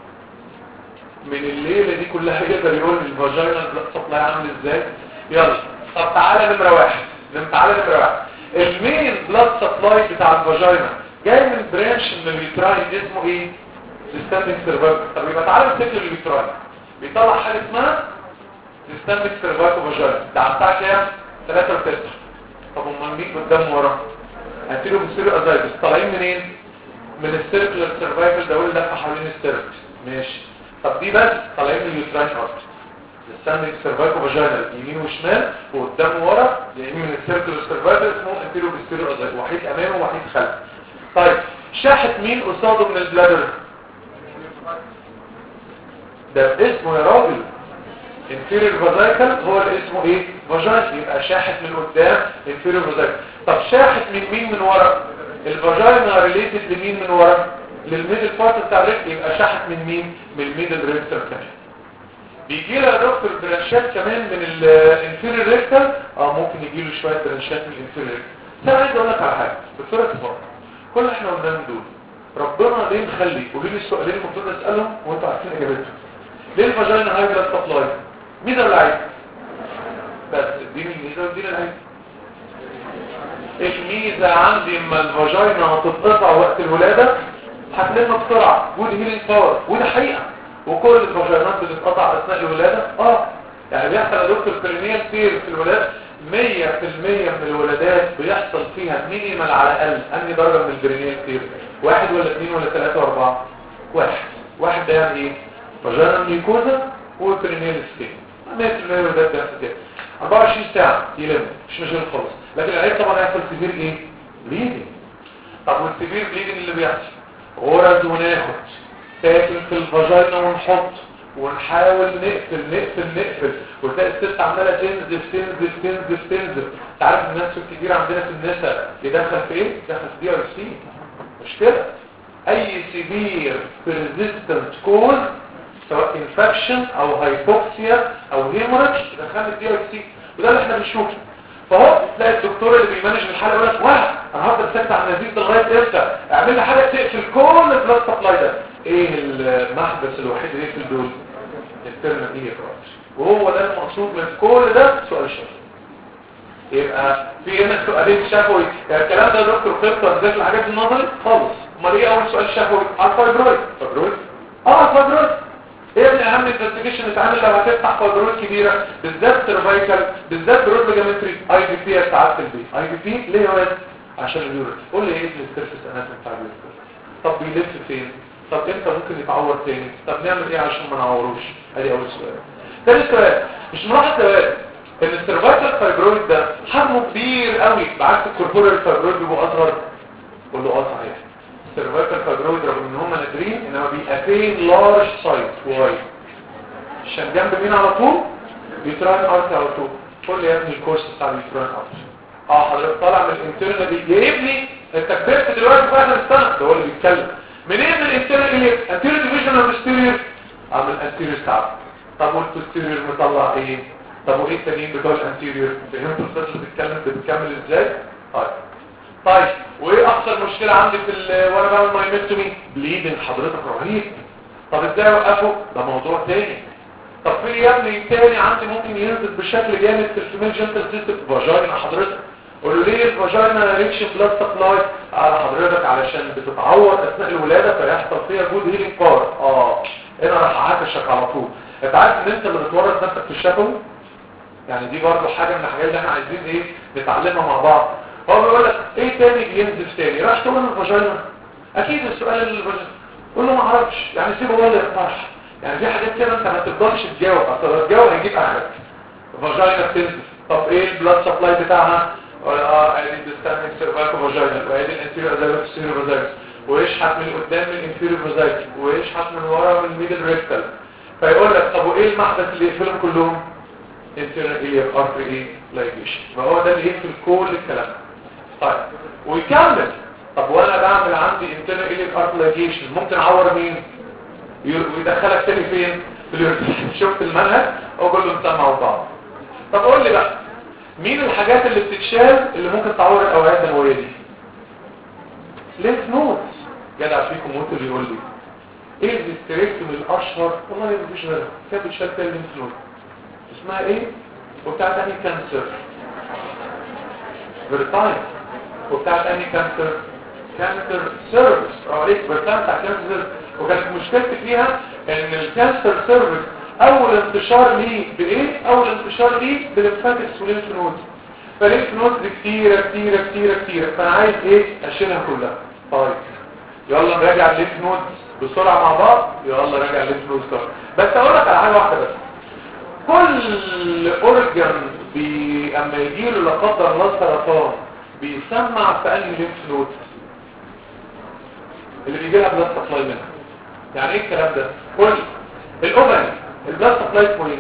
من الليله دي كلها يقدر يقول لي الفاجينال بلاد سبلاي عامل ازاي يلا طب تعالى نمره واحد نم تعالى نمره واحد المين بلاد سبلاي بتاع الفاجينا جاي من برانش من اليوتراين اسمه ايه سيستمك سيرفايكل طب يبقى تعالى نمسك اليوتراين بيطلع حاجه اسمها سيستمك سيرفايكل فاجينا ده على الساعه كام 3 و9 طب امال مين قدام ورا هتيجوا بيصيروا ازايدس طالعين منين من السيركلر سيرفايكل ده اللي لفه حوالين السيركس ماشي طب دي بس طالعين من اليوتراين ارتري الساندنج سيرفايكو فاجينال يمين وشمال وقدام ورا يمين من السيركلر سيرفايكل اسمه انتيريو بيستيريو ازايد وحيد امامه وحيد خلفه طيب شاحت مين قصاده من البلادر ده اسمه يا راجل inferior فازايكل هو اللي اسمه ايه فاجاين يبقى شاحت من قدام inferior فازايكل طب شاحت من مين من ورا الفاجاينا ريليتد لمين من ورا للميدل بارت بتاع الريكت يبقى شاحت من مين من الميدل ريكتر كمان بيجي له يا دكتور برانشات كمان من الانفيريور ريكتر اه ممكن يجي له شويه برانشات من الانفيريور ريكتر بس انا عايز اقول لك على حاجه دكتوره صفاء كل اللي احنا قلناهم دول ربنا ليه مخلي قولي لي السؤالين المفروض اسالهم وانتوا عارفين اجابتهم ليه الفاجينا هاي بلاد سبلاي مين ده العيب بس اديني الميزه واديني العيب الميزه عندي اما الفاجينا هتتقطع وقت الولاده هتلم بسرعه جود هيلينج باور وده حقيقه وكل الفاجينات بتتقطع اثناء الولاده اه يعني بيحصل يا دكتور برينيال سير في الولاده 100% من الولادات بيحصل فيها مينيمال على الاقل انهي درجه من البرينيال سير واحد ولا اثنين ولا ثلاثه واربعه واحد واحد ده يعني ايه فاجينا ميكوزا وبرينيال سير 100% من الولادات بيحصل كده 24 ساعه يلم مش مشكله خالص لكن العيب طبعا هيحصل سيفير ايه بليدنج طب والسيفير بليدنج اللي بيحصل غرز وناخد ساكن في الفاجينا ونحط ونحاول نقفل نقفل نقفل وتلاقي الست عماله تنزف تنزف تنزف تنزف انت عارف الناس الكبيره عندنا في النساء يدخل في ايه؟ يدخل في دي ار سي مش كده اي سيفير بيرزيستنت كوز سواء انفكشن او هايبوكسيا او هيموريدج يدخل في دي ار سي وده اللي احنا بنشوفه فهو تلاقي الدكتور اللي بيمانج الحاله يقول لك واه انا هفضل ساكت على النزيف ده لغايه امتى اعمل لي حاجه تقفل كل البلاد سبلاي ده ايه المحبس الوحيد اللي يقفل دول الترم ايه وهو ده المقصود من كل ده سؤال شفوي يبقى في هنا سؤالين شفوي يعني الكلام ده يا دكتور خطه بالذات الحاجات النظري خالص امال ايه اول سؤال شفوي على الفايبرويد فايبرويد اه الفايبرويد ايه من اهم الانفستيجيشن اتعمل لو هتفتح فايبرويد كبيره بالذات سيرفايكال بالذات برود ليجامنتري اي بي بي ساعات في البيت اي بي بي ليه يا واد عشان اليورين قول لي ايه السيرفيس اناتومي بتاع اليورين طب بيلف فين طب امتى ممكن يتعور تاني طب نعمل ايه عشان ما نعوروش ادي اول سؤال تاني سؤال مش ملاحظ سؤال ان السيرفايكال فايبرويد ده حجمه كبير قوي بعكس الكوربورال فايبرويد بيبقوا اصغر قول له اه صحيح السيرفايكال فايبرويد رغم ان هم نادرين انما بيأتين لارج سايت واي عشان جنب مين على طول يوتراين ارت على طول قول لي يا ابني الكورس بتاع اليوتراين ارت اه حضرتك طالع من الانترنال دي يا ابني انت كبرت دلوقتي في اخر السنه ده هو اللي بيتكلم منين من الانترنال اللي انتيريور ديفيجن اوف ستيريور اه من الانتيريور تعب طب والبوستيريور مطلع ايه طب وايه التانيين بتوع الانتيريور فهمتوا القصه بتتكلم بتكمل ازاي طيب طيب وايه اكثر مشكله عندي في ال- وانا بعمل مايمكتومي بليدنج حضرتك رهيب طب ازاي اوقفه ده موضوع تاني طب في يا ابني تاني عندي ممكن ينزل بشكل جامد في الفيميل جنتال سيستم فاجينا حضرتك قولوا ليه الفاجينا ريكشن بلاد سبلاي على حضرتك علشان بتتعور اثناء الولاده فيحصل فيها جود هيلينج باور اه هنا راح عاكشك على طول انت عارف ان انت اللي بتورط نفسك في الشفوي يعني دي برضه حاجه من الحاجات اللي احنا عايزين ايه نتعلمها مع بعض هو بيقول لك ايه تاني بينزل تاني راح تقول له الفاجينا اكيد السؤال اللي الفاجينا قول له ما اعرفش يعني سيبه هو اللي يقترح يعني في حاجات كده انت ما تقدرش تجاوب اصل لو تجاوب هيجيب اخرك فاجينا بتنزل طب ايه البلاد سبلاي بتاعها اه ادي الديستانس سيرفايكو فاجينا وادي الانتيريور ازايلوس سيرو فاجينا ويشحت من قدام من الانفيريور فاجينا ويشحت من ورا من الميدل ريكتال فيقول لك طب وايه المحدث اللي يقفلهم كلهم internal iliac artery ايه ligation فهو ده اللي يقفل كل الكلام ده. طيب ويكمل طب وانا بعمل عندي internal iliac artery ligation ممكن اعور مين ي- ويدخلك تاني فين في اليوريثم. شفت المنهج هو كله مسمع بعض طب قول لي بقى مين الحاجات اللي بتتشال اللي ممكن تعور الاوعيه الدمويه دي لينف نودز جدع فيكم وانتوا اللي يقول لي ايه الهيستريكتومي الاشهر والله مفيش غيرها كانت بتشال فيها اللينف نود اسمها ايه وبتاعت انهي كانسر فيرتاين وبتاعت انهي كانسر كانسر سيرفيس برافو عليك فيرتاين بتاع كانسر وكانت مشكلتي فيها ان الكانسر سيرفيس اول انتشار ليه بايه اول انتشار ليه بالليمفاتكس والليمف نود فالليمف نود كتيره كتيره كتيره كتيره فانا عايز ايه اشيلها كلها طيب يلا نراجع الليمف نود بسرعه مع بعض يلا راجع الليمف نود بسرعه بس اقول لك على حاجه واحده بس كل اورجن بي... اما يجيله لا قدر الله سرطان بيسمع في انهي ليمف نود اللي بيجي لها بلاد سبلاي منها يعني ايه الكلام ده كل الاوفري البلاد سبلاي اسمه ايه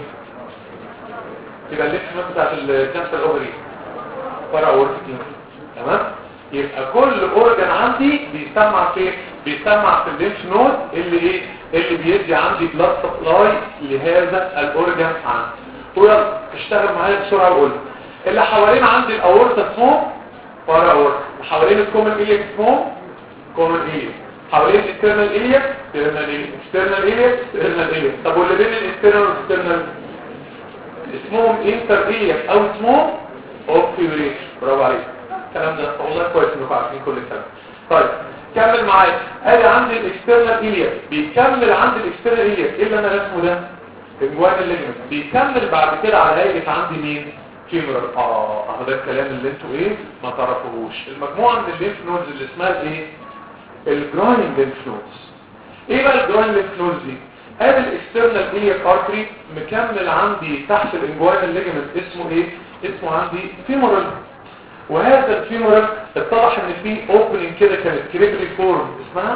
يبقى الليمف نود بتاعت الكانسر الاوفري فرع اورتيك ليمف تمام يبقى كل اورجن عندي بيسمع في بيسمع في الليمف نود اللي ايه اللي بيدي عندي بلاد سبلاي لهذا الاورجن عندي ويلا اشتغل معايا بسرعه وقول اللي حوالين عندي الاورتا اسمه فرع اورتا وحوالين الكومن ايليك اسمه كومن ايليك حوالين الانترنال ايليك اكسترنال ايليك اكسترنال ايليك اكسترنال ايليك طب واللي بين الانترنال والاكسترنال اسمهم انتر ايليك او اسمهم اوبتيوريك برافو عليك الكلام ده والله كويس انكم عارفين كل الكلام طيب كمل معايا ادي عندي الاكسترنال ايليك بيكمل عندي الاكسترنال ايليك ايه اللي انا رسمه ده الجوان الليجمنت بيكمل بعد كده على هيئه عندي مين فيمورال اه اهو ده الكلام اللي انتوا ايه ما تعرفوهوش المجموعه من الليمف نودز اللي اسمها ايه الجراين ليمف نودز ايه بقى الجراين ليمف نودز دي ادي الاكسترنال ايليك ارتري مكمل عندي تحت الانجوان الليجمنت اسمه ايه اسمه عندي فيمورال وهذا الفيمورال اتضح ان فيه اوبننج كده كانت كريبري فورم اسمها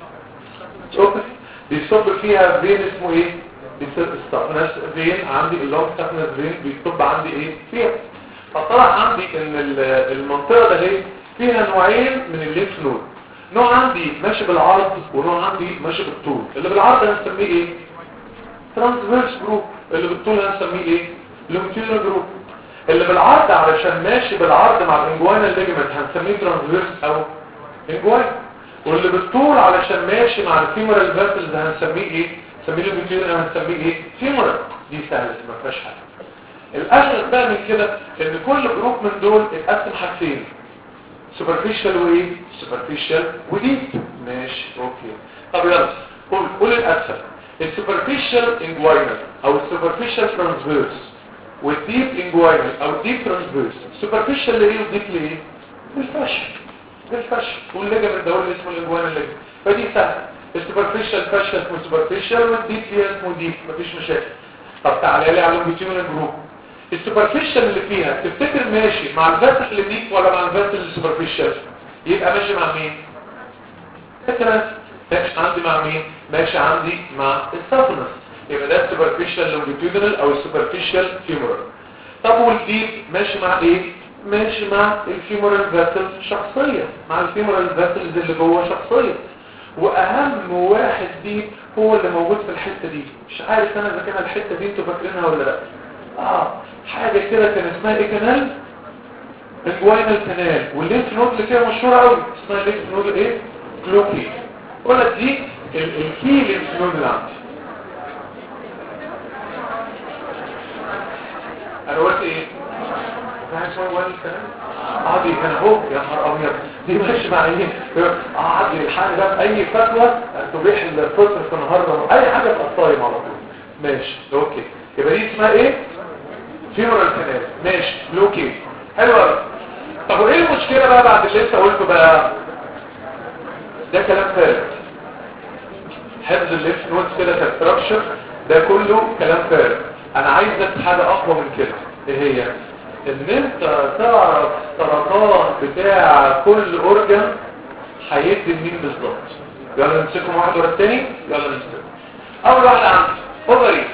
اوبن بيصب فيها فين اسمه ايه بيستقناش فين عندي اللونج ستقناش فين بيصب عندي ايه فيها فطلع عندي ان ال- المنطقه ده ايه فيها نوعين من الليمف نود نوع عندي ماشي بالعرض ونوع عندي ماشي بالطول اللي بالعرض هنسميه ايه ترانسفيرس جروب اللي بالطول هنسميه ايه لونجيتودينال جروب اللي بالعرض علشان ماشي بالعرض مع الانجوانا الليجمنت هنسميه ترانسفيرس او انجوان واللي بالطول علشان ماشي مع الفيمورال فاسلز هنسميه ايه هنسميه لونجيتودينال هنسميه ايه فيمورال دي سهله ما فيهاش حاجه الاشهر بقى من كده ان كل جروب من دول اتقسم حاجتين سوبرفيشال وايه سوبرفيشال وديب ماشي اوكي طب يلا قول قول الاسهل السوبرفيشال انجوينال او السوبرفيشال ترانسفيرس والديب انجوينال او الديب ترانسفيرس سوبرفيشال لايه وديب لايه للفشل للفشل والليجمنت ده هو اللي اسمه الانجوينال ليجمنت فدي سهله السوبرفيشال فشل اسمه سوبرفيشال والديب فيها اسمه ديب مفيش مشاكل طب تعالى لي على اللونجيتيودنال جروب السوبرفيشال اللي فيها تفتكر ماشي مع الفاسل اللي ديك ولا مع الفاسل السوبرفيشال يبقى ماشي مع مين فكرة ماشي عندي مع مين ماشي عندي مع السافنس يبقى ده السوبرفيشال لونجيتيودنال او السوبرفيشال فيمورال طب والديب ماشي مع ايه ماشي مع الفيمورال فاسل شخصيا مع الفيمورال فاسل اللي جوه شخصيا واهم واحد دي هو اللي موجود في الحته دي مش عارف انا اذا كان الحته دي انتوا فاكرينها ولا لا اه حاجه كده كان اسمها ايه كانال الجوينال كانال والليمف نود اللي فيها مشهوره قوي اسمها الليمف نود ايه كلوكي ولا دي الكي ليمف نود اللي عندي انا قلت ايه فاهم شويه وين الكلام اه دي كان اهو يا نهار ابيض دي ماشي مع ايه اه دي الحاجه ده في اي فتوى تبيح الفطر في النهارده اي حاجه في الصايم على طول ماشي اوكي يبقى دي اسمها ايه فيمورال كانال ماشي بلوكي حلو قوي طب وايه المشكله بقى بعد اللي انت قلته بقى ده كلام فارغ حفظ الليف نوتس كده كستراكشر ده كله كلام فارغ انا عايزك حاجه اقوى من كده ايه هي ان انت تعرف السرطان بتاع كل اورجان هيدي لمين بالظبط يلا نمسكهم واحد ورا التاني يلا نمسكهم اول واحده عندي اوفري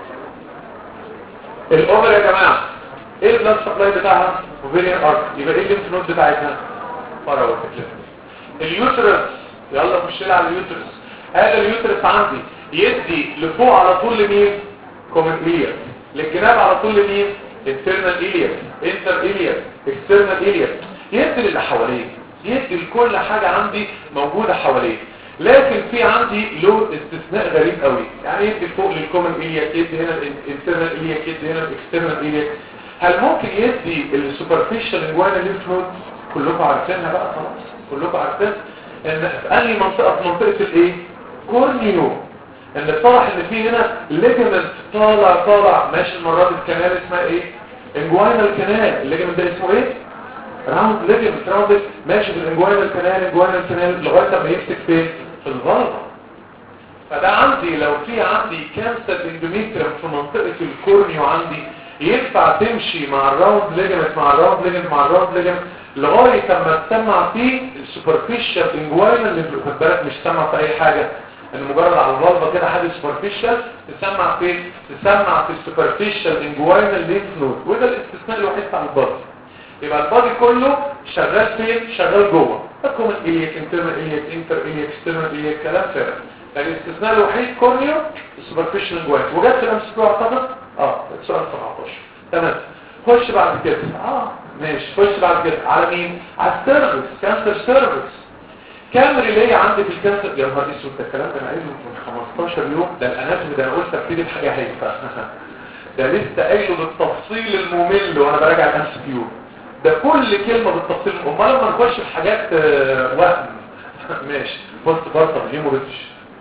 الاوفر يا جماعه ايه البلاد سبلاي بتاعها اوفيريان ارك يبقى ايه الليمف نود بتاعتها فراغ اليوترس يلا نخش على اليوترس هذا اليوترس عندي يدي لفوق على طول لمين كومن ايليا للجناب على طول لمين internal iliac inter iliac external iliac يدي اللي حواليه يدي لكل حاجة عندي موجودة حواليه لكن في عندي له استثناء غريب قوي يعني يدي فوق للكومن إلياك يدي هنا الانترنال إلياك يدي هنا الاكسترنال إلياك هل ممكن يدي السوبرفيشال انجوانا ليف نود كلكم عارفينها بقى خلاص كلكم عارفين ان في انهي منطقه في منطقه الايه كورنيو ان اتضح ان في هنا ليجمنت طالع طالع ماشي المره دي الكنال اسمها ايه انجواينال كانال الليجمنت ده اسمه ايه راوند ليجمنت راوند ماشي في الانجواينال كانال انجواينال كانال لغايه ما يمسك فين في الفالفا فده عندي لو في عندي كانسر اندوميتريوم في منطقه الكورنيو عندي ينفع تمشي مع الراوند ليجمنت مع الراوند ليجمنت مع الراوند ليجمنت لغايه اما تسمع فيه السوبرفيشال انجواينال اللي خد بالك مش سمع في اي حاجه ان مجرد على الفالفا كده حاجه سوبرفيشال تسمع في تسمع في السوبرفيشال انجواينال ليف نود وده الاستثناء الوحيد بتاع البادي يبقى البادي كله شغال فين شغال جوه الكومن اليك انترنال اليك انتر اليك اكسترنال اليك كلام فارغ الاستثناء الوحيد كورنيو السوبرفيشال انجواينال وجت في الام سي اعتقد اه سؤال 17 تمام خش بعد كده اه ماشي خش بعد كده على مين على السيرفكس كانسر سيرفكس كام ريلي عندي في الكانسر يا نهار اسود ده الكلام ده انا قايله من 15 يوم ده الاناتومي ده انا قلت ابتدي بحاجه هايفه ده لسه قايله بالتفصيل الممل وانا براجع الام سي كيو ده كل كلمه بالتفصيل امال لما نخش في حاجات آه، وهم ماشي بص برطه هيموريدج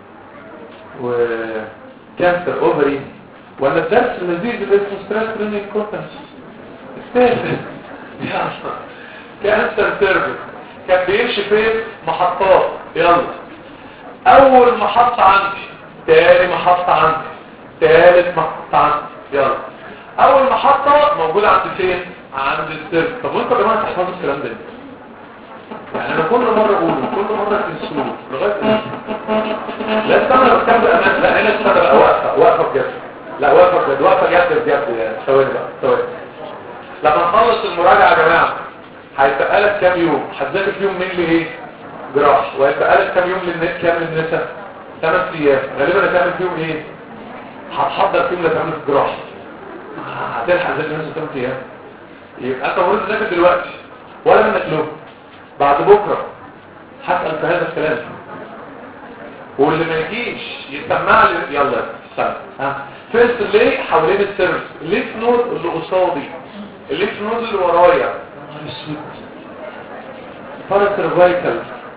وكانسر اوفري ولا الدرس اللذيذ اللي اسمه ستريس برينينج كونتنس استاذ يا كانسر سيرفيس كان بيمشي فين محطات يلا اول محطة عندي تاني محطة عندي تالت محطة عندي يلا اول محطة موجودة عند فين عند السيرفيس طب وانتوا يا جماعة تحفظوا الكلام ده يعني انا كل مرة اقوله كل مرة تنسوه لغاية لا استنى لو كان بأمان لا هنا استنى بقى واقفة واقفة بجد لا واقفة بجد واقفة جد بجد يعني ثواني بقى ثواني لما نخلص المراجعة يا جماعة هيتقالك كام يوم هتذاكر فيهم مين لإيه جراح وهيتقالك كام يوم للنت كام للنساء ثمان ايام غالبا هتعمل فيهم ايه هتحضر فيهم لتعمل في جراح هتلحق زي الناس ثمان ايام يبقى انت المفروض تذاكر دلوقتي ولا منك له بعد بكره هسأل في هذا الكلام واللي ما يجيش يسمع لي يلا استنى ها فيرست ليه حوالين السيرفس الليف نود اللي قصادي الليف نود اللي ورايا باراسيرفايكال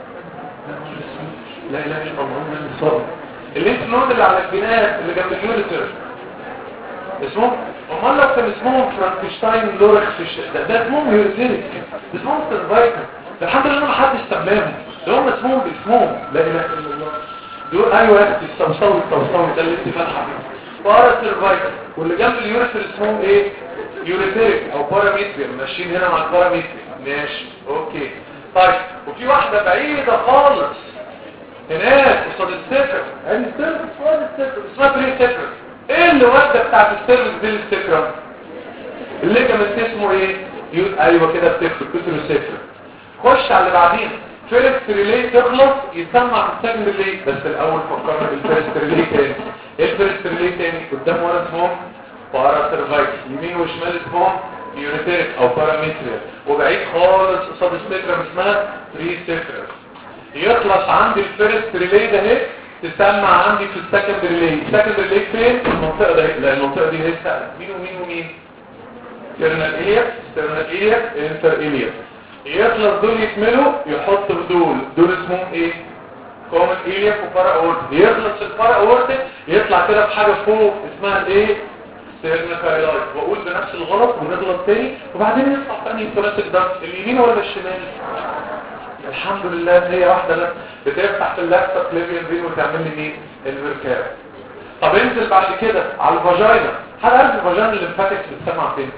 لا اله الا الله من الصبر الليف نود اللي على الجناب اللي جنب اليوريتر اسمه امال لو كان اسمهم فرانكشتاين لورخ في الش... ده, ده اسمهم يوريتريك ده اسمهم سيرفايكال ده الحمد لله ما حدش سماهم ده هم اسمهم باسمهم لا اله الا الله دول ايوه يا اختي الصوصوي الصوصوي ده اللي انت فاتحه باراسيرفايكال واللي جنب اليوريثر اسمهم ايه يوريثريك او باراميتريم ماشيين هنا مع الباراميتريم ماشي اوكي طيب وفي واحده بعيده خالص هناك قصاد السكر ادي السيرفس قصاد السكر اسمها بري سكر ايه اللي واخده بتاعت السيرفس دي للسكر الليجمنت اسمه ايه يو... ايوه كده بتكتب كتر السكر خش على اللي بعدين فيرست ريلي تخلص يسمع في السكند ريلي بس الاول فكرنا بالفيرست ريلي تاني ايه الفيرست ريلي تاني قدام ورا اسمهم باراسيرفايكس يمين وشمال اسمهم يوريتيريك او باراميتريال وبعيد خالص قصاد السكرم اسمها بري سكرم يخلص عندي الفيرست ريلي ده اهي تسمع عندي في السكند ريلي السكند ريلي فين في المنطقه دي لان المنطقه دي لسه مين ومين ومين ترنال إلياك ترنال إلياك انتر إلياك يخلص دول يكملوا يحط في دول دول اسمهم ايه كومن إلياك وفرق أورتك يخلص الفرق أورتك يطلع كده بحاجة فوق اسمها الايه ستيرنكايلايت واقول بنفس الغلط ونغلط تاني وبعدين يطلع تاني ثلاثي ده اليمين ولا الشمال الحمد لله هي واحدة بس بتفتح في اللفة كليفيان فين وتعمل لي مين الفيركاب طب انزل بعد كده على الفاجينا هل عارف الفاجينا اللي انفتح بتسمع فين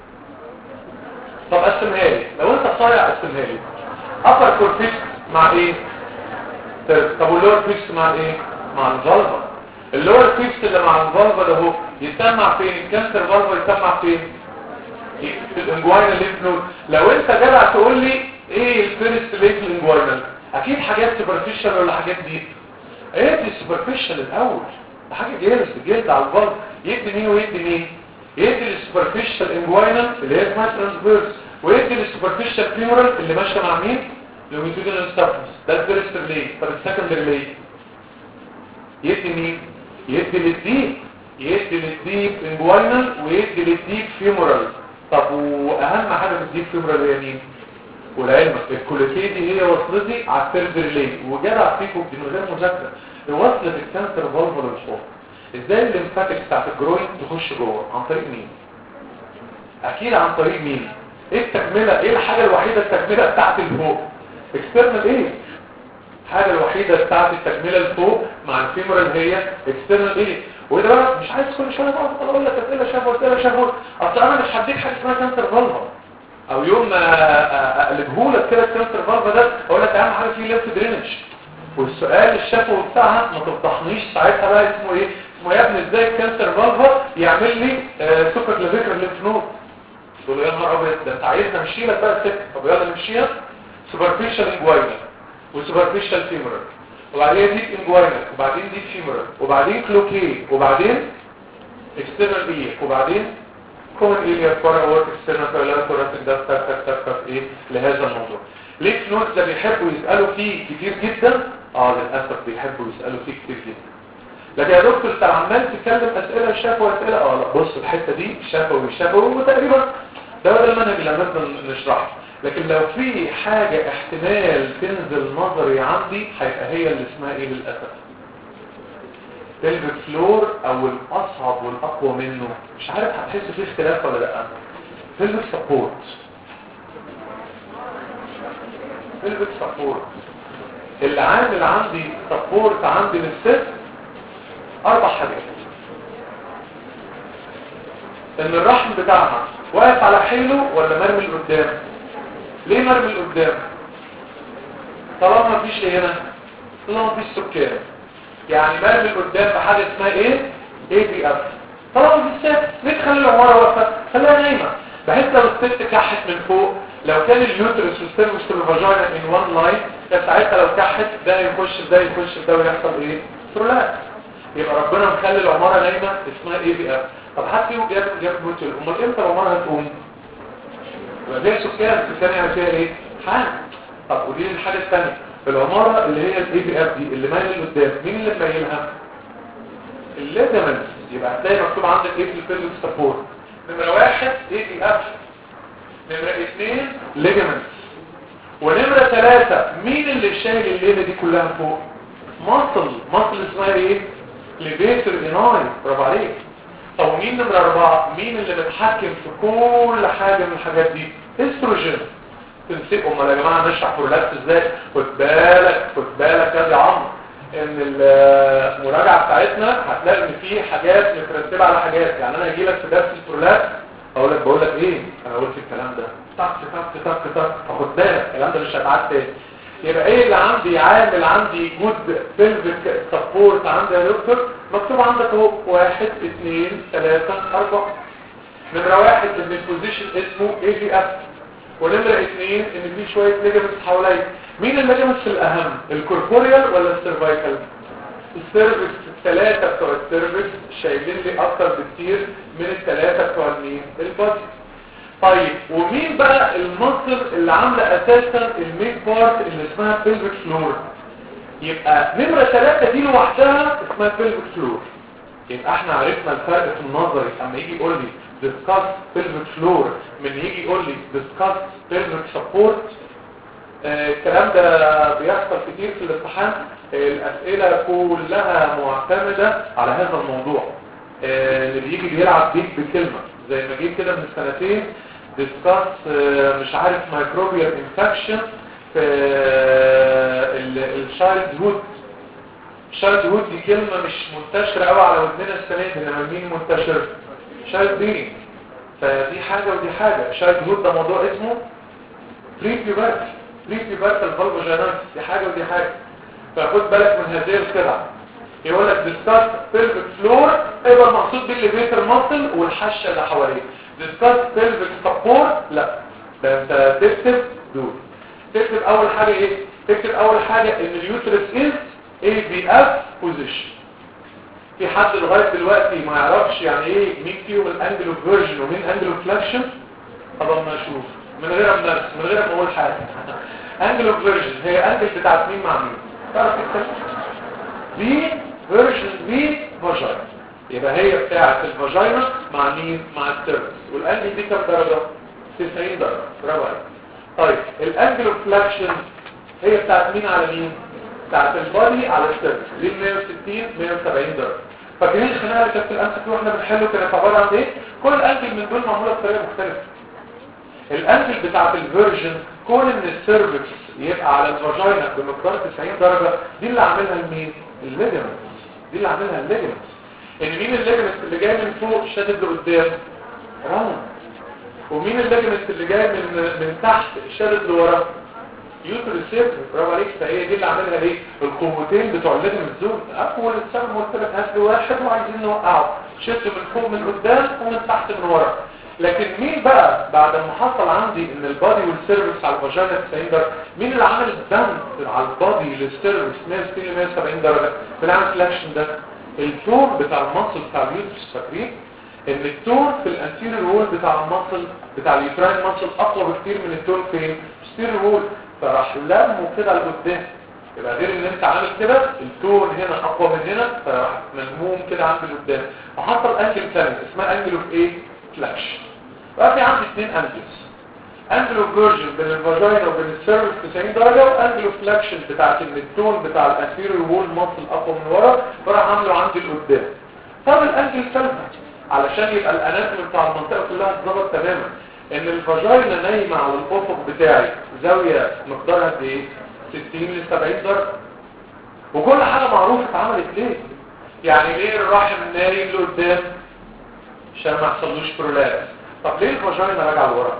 طب قسمها لي لو انت صايع قسمها لي upper cortex مع ايه طب واللور كورتكس مع ايه مع الفالفا اللور كورتكس اللي مع الفالفا ده هو يسمع فين الكانسر فالفا يسمع فين في الانجوينال ليف نود لو انت جدع تقول لي ايه الفيرست ليف الانجوينال اكيد حاجات سوبرفيشال ولا حاجات دي ايه دي سوبرفيشال الاول ده حاجه جلد جلد على الفالفا يدي مين ويدي مين يدي السوبرفيشال انجوينال اللي هي اسمها ترانسفيرس ويدي السوبرفيشال فيمورال اللي ماشيه مع مين لونجيتودينال سيرفيس ده الفيرست ريلي طب السكند ريلي يدي مين يدي للديب يدي للديب انجوينال ويدي للديب فيمورال طب واهم حاجه في الديب فيمورال هي مين ولعلمك الكوليتي دي هي وصلتي على الثيرد ريلي وجدع فيكم دي من غير مذاكره وصلت الكانسر فالفا للفوق ازاي الليمفاتيك بتاعت الجروين تخش جوه عن طريق مين اكيد عن طريق مين ايه التكمله ايه الحاجه الوحيده التكمله بتاعت الفوق اكسترنال ايه الحاجه الوحيده بتاعت التكمله الفوق مع الفيمورال هي اكسترنال ايه وده بقى مش عايز كل شويه بقى اقول لك اسئله شافوا اسئله شافوا اصل انا مش هديك حاجه اسمها كانسر فالفا او يوم ما اقلبهولك كده الكانسر فالفا ده اقول لك اهم حاجه فيه ليمف درينج والسؤال الشفوي بتاعها ما تفضحنيش ساعتها بقى اسمه ايه اسمه يا ابني ازاي الكانسر فالفا يعمل لي آه سكر لفكر الليمف نود تقول له يا نهار ابيض ده انت عايزنا نمشي لك بقى السكه طب يلا نمشيها سوبرفيشال انجوينال وسوبرفيشال فيمورال وبعدين ديب انجوينال وبعدين ديب فيمورال وبعدين كلوكي وبعدين اكسترنال ايه وبعدين كومن ايليا فورا اورت اكسترنال كويلار ثوراسيك ده تك تك تك تك ايه لهذا الموضوع ليك نوت ده بيحبوا يسالوا فيه كتير جدا اه للاسف بيحبوا يسالوا فيه كتير جدا لكن يا دكتور انت عمال تتكلم اسئله شافوا اسئله اه لا بص الحته دي شافوا شافوا وتقريبا ده هو المنهج اللي هنفضل نشرحه لكن لو في حاجة احتمال تنزل نظري عندي هيبقى هي اللي اسمها ايه للأسف تلبك فلور او الاصعب والاقوى منه مش عارف هتحس فيه اختلاف ولا لا تلبك سبورت تلبك سبورت اللي عامل عندي سبورت عندي للست اربع حاجات ان الرحم بتاعها واقف على حيله ولا مرمي لقدام ليه مرمي لقدام طالما مفيش ايه هنا طالما مفيش سكان يعني مرمي لقدام بحاجه اسمها ايه اي بي اف طالما مفيش سكان ليه تخلي العماره واقفه خليها نايمه بحيث لو الست كحت من فوق لو كان اليوترس والسيرفس والفاجينا ان وان لاين كان ساعتها لو كحت ده يخش ده يخش ده ويحصل ايه برولابس يبقى ربنا مخلي العماره نايمه اسمها اي بي اف طب حد فيهم جاب جاب بوتل امال امتى العماره هتقوم يبقى زي السكان السكان يعني فيها ايه حاجه طب قولي لي الحاجه الثانيه العماره اللي هي الاي بي اف دي اللي مايله لقدام مين اللي مايلها الليجمنت يبقى هتلاقي مكتوب عندك ايه في البيلد سبورت نمره واحد اي بي اف نمره اثنين ليجمنت ونمره ثلاثة مين اللي شايل الليله دي كلها فوق مصل مصل اسمها ايه ليفيتر اناي برافو عليك طب ومين نمرة أربعة مين اللي متحكم في كل حاجة من الحاجات دي استروجين تنسيق امال يا جماعة نشرح برولابس ازاي خد بالك خد بالك يا عمرو ان المراجعه بتاعتنا هتلاقي ان في حاجات مترتبه على حاجات يعني انا هجي لك في درس البرولات اقول لك بقول لك ايه انا قلت الكلام ده تك تك تك تك فخد بالك الكلام ده مش هيتعاد تاني يبقى ايه اللي عندي عامل عندي جود بلفيك سبورت عندي يا دكتور مكتوب عندك اهو واحد اثنين ثلاثة اربعة نمرة واحد ان البوزيشن اسمه اي جي اف ونمرة اثنين ان في شوية ليجمنتس حواليا مين الليجمنتس الاهم الكوربوريال ولا السيرفايكال السيرفكس الثلاثة بتوع السيرفكس شايلين لي اكتر بكتير من الثلاثة بتوع مين البادي طيب ومين بقى المصر اللي عاملة اساسا المين بارت اللي اسمها بيلفيك فلور يبقى نمرة ثلاثة دي لوحدها اسمها بيلفيك فلور يبقى احنا عرفنا الفرق في النظري اما يجي يقول لي discuss pelvic floor من يجي يقول لي discuss pelvic support آه الكلام ده بيحصل كتير في الامتحان آه الاسئلة كلها معتمدة على هذا الموضوع آه اللي بيجي بيلعب بيك بكلمة زي ما جيت كده من سنتين discuss مش عارف microbial infection في الشايلد هود الشايلد هود دي كلمة مش منتشرة قوي على ودننا السنة دي انما مين منتشر شايلد بيني فدي حاجة ودي حاجة شايلد هود ده موضوع اسمه بري بيوبرتي بري بيوبرتي الفالفوجينات دي حاجة ودي حاجة فخد بالك من هذه الخدعة يقول لك ديسكاس بيلفيك فلور يبقى المقصود بالليفيتر ماسل والحشة اللي حواليه ديسكاس بيلفيك سبورت لا ده انت تكتب دول تكتب اول حاجة ايه تكتب اول حاجة ان اليوترس از اي بي اف بوزيشن في حد لغاية دلوقتي ما يعرفش يعني ايه مين فيهم الانجلو فيرجن ومين انجلو فلاكشن طب ما اشوف من غير ما نرس من غير ما اقول حاجة انجلو فيرجن هي انجل بتاعت مين مع مين تعرف تكتب بي فيرجن بي فاجينا يبقى هي بتاعت الفاجينا مع مين مع السيرفس والانجل دي كام درجة 90 درجة برافو عليك طيب الانجلو فلاكشن هي بتاعت مين على مين بتاعت البادي على السيرفس دي 160 170 درجة فاكرين الخناقه اللي كانت في الامس واحنا بنحله كانت عباره عن ايه كل انجل من دول معموله بطريقه مختلفه الانجل بتاعت الفيرجن كون ان السيرفكس يبقى على الفاجينا بمقدار 90 درجه دي اللي عاملها لمين الليجمنت دي اللي عاملها الليجمنت ان مين الليجمنت اللي جاي من فوق شادد لقدام راوند ومين الليجمنت اللي جاي من من تحت شادد لورا يوتر السيرف برافو عليك فهي دي اللي عاملها ايه القوتين بتوع الليجمنت دول اول السهم قلت لك هات لي واحد وعايزين نوقعه شد من فوق من قدام ومن تحت من ورا لكن مين بقى بعد ما حصل عندي ان البادي والسيرفكس على الفاجينا 90 درجه مين اللي عمل الدمج على البادي للسيرفكس 160 ل 170 درجه بنعمل فلاكشن ده التون بتاع المصل بتاع اليوترس فاكرين ان التون في الانتيريور وول بتاع المصل بتاع اليوتراين مصل اقوى بكتير من التون فين الانتيريور وول فراح لمه كده لقدام يبقى غير ان انت عامل كده التون هنا اقوى من هنا فراح ملموم كده عند لقدام وحصل انجل ثاني اسمها انجل اوف ايه فلاش بقى في عندي اثنين انجلز انجل اوف فيرجن بين الفاجينا وبين السيرفس 90 درجه وانجل اوف فلاكشن بتاعت ان التون بتاع الانتيريور وول مصل اقوى من ورا فراح عامله عندي لقدام طب الانجل الثالثه علشان يبقى الاناتومي بتاع المنطقه كلها اتظبط تماما ان الفاجينا نايمه على الافق بتاعي زاويه مقدارها قد ايه 60 ل 70 درجه وكل حاجه معروفه اتعملت ليه يعني ليه الرحم نايم لقدام عشان ما يحصلوش برولابس طب ليه الفاجينا راجعه لورا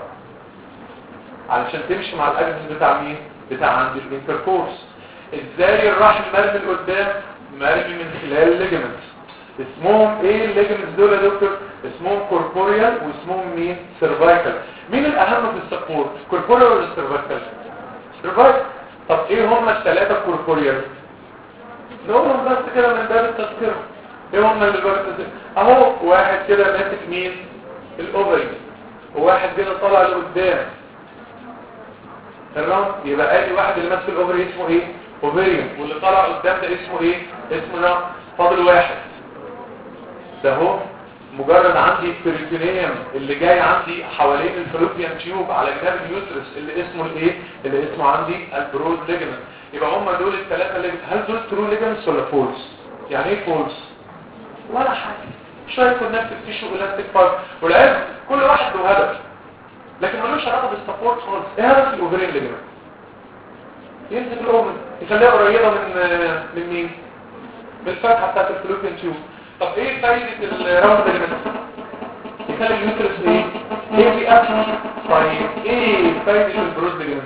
علشان تمشي مع الاجهزه بتاع مين بتاع عند الانتركورس ازاي الرحم مرمي لقدام مرمي من خلال الليجمنتس اسمهم ايه الليجمنتس دول يا دكتور اسمهم كوربوريال واسمهم مين سيرفايكال مين الاهم في السبورت كوربوريال ولا سيرفايكال سيرفايكال طب ايه هم الثلاثه كوربوريال نقولهم بس كده من باب التذكره ايه هم اللي باب التذكره اهو واحد كده ماسك مين الاوفري وواحد كده طالع لقدام تمام يبقى ادي واحد اللي ماسك الاوفري اسمه ايه اوفريوم واللي طالع قدام ده اسمه ايه اسمه رام فاضل واحد ده هو مجرد عندي البريتونيوم اللي جاي عندي حوالين الفلوبيان تيوب على جناب اليوترس اللي اسمه الايه اللي اسمه عندي البرود ليجمنت يبقى هم دول الثلاثه اللي هل دول ترو ليجمنتس ولا فولس يعني ايه فولس ولا حاجه شويه كونكتيف تيشو الاستيك بارت والعلم كل واحد له هدف لكن ملوش علاقه بالسبورت خالص ايه هدف الاوفرين ليجمنت يمسك الاوفر يخليها قريبه من من مين من الفتحه بتاعت الفلوبيان تيوب طب ايه فايده الراوند ليجمنت يخلي اليوترس ايه ايه في اكل طيب ايه فايده البروز ليجمنت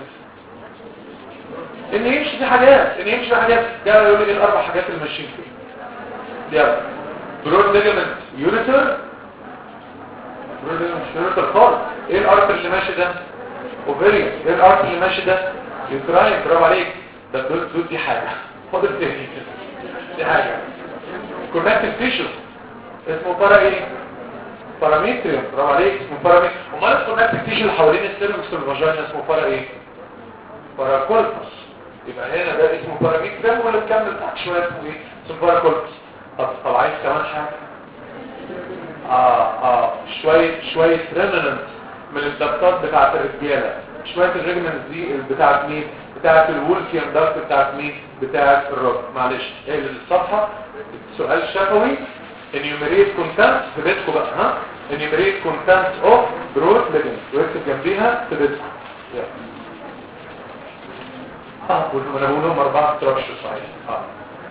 ان يمشي في حاجات ان يمشي في حاجات جاي يقول لي ايه الاربع حاجات اللي ماشيين فيها يلا برود ليجمنت يوريتر برود ليجمنت مش يوريتر خالص ايه الارتر اللي ماشي ده اوفيريان ايه الارتر اللي ماشي ده يوتراين برافو عليك ده دول دول دي حاجه فاضل تاني دي حاجه كونكتيف تيشو اسمه بارا ايه بارامتريوم برافو عليك اسمه بارامتر امال الكونكتيف تيشو اللي حوالين السيرفكس والفاجينا اسمه بارا ايه باراكولبس يبقى هنا ده اسمه بارامتريوم ولا نكمل تحت شويه اسمه ايه اسمه باراكولبس طب طب عايز كمان حاجه اه اه شويه شويه ريمننت من الضغطات بتاعه الرجاله شويه الريجمنت دي بتاعه مين بتاعه الولفيان ضغط بتاعه مين بتاعه الرجل معلش ايه الصفحه سؤال شفوي enumerate contents في بيتكم بقى ها enumerate contents of broad ligament واكتب جنبيها في بيتكم يلا اه وانا بقول لهم اربعه ستراكشر صحيح اه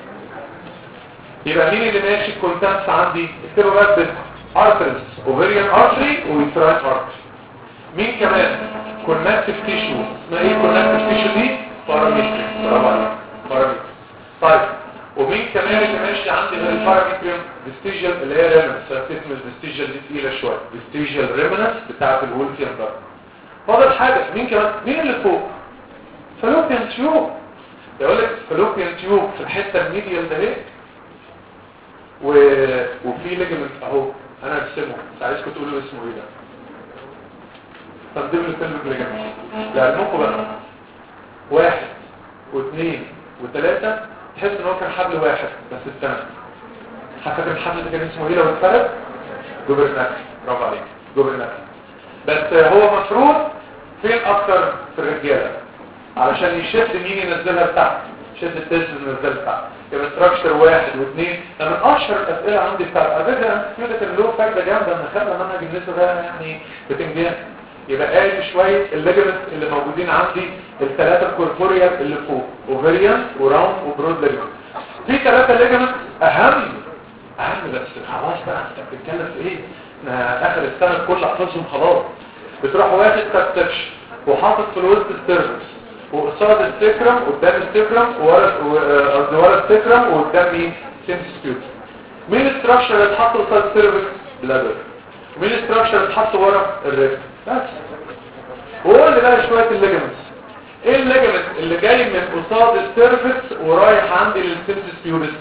يبقى مين اللي ماشي الكونتنتس عندي اكتبوا بس بيتكم arteries ovarian artery ويتراين artery مين كمان كونكتيف تيشو اسمها ايه كونكتيف تيشو دي بارامتريك برافو عليك بارامتريك طيب ومين كمان اللي ماشي عندي غير البارامتريوم فيستيجيال اللي هي ريمنس اسم الفيستيجيال دي تقيله شويه فيستيجيال ريمنس بتاعه الولفيان ده فاضل حاجه مين كمان مين اللي فوق فلوبيان تيوب يقول لك فلوبيان تيوب في الحته الميديال ده اهي و... وفي ليجمنت اهو انا ارسمه بس عايزكم تقولوا اسمه ايه ده تنظيم الفيلم ليجمنت لعلمكم بقى واحد واثنين وثلاثة تحس ان هو كان حبل واحد بس الثاني حتى الحبل ده كان اسمه ايه لو اتفرد جوبرناكي برافو عليك جوبرناكي بس هو مفروض فين اكتر في الرجاله علشان يشد مين ينزلها لتحت شد التست ينزلها لتحت يبقى ستراكشر واحد واثنين ده من اشهر الاسئله عندي بتاع الفكره كده كان له فايده جامده ان خدنا منهج النساء ده يعني بتنجان يبقى قال شويه الليجمنت اللي موجودين عندي الثلاثه الكوربوريال اللي فوق اوفريان وراوند وبرود ليجمنت في ثلاثه ليجمنت اهم اهم بس خلاص بقى انت بتتكلم في ايه احنا اخر السنه الكل حافظهم خلاص بتروح واخد تفتش وحاطط في الوسط السيرفس وقصاد السكرم قدام السكرم وورا قصدي ورا السكرم وقدام مين سيمسكيوت مين الاستراكشر اللي اتحط قصاد السيرفكس بلادر مين الاستراكشر اللي اتحط ورا الريكس بس وقول لي بقى شويه الليجمنتس ايه الليجمنت اللي جاي من قصاد السيرفكس ورايح عندي للسيمسكيوت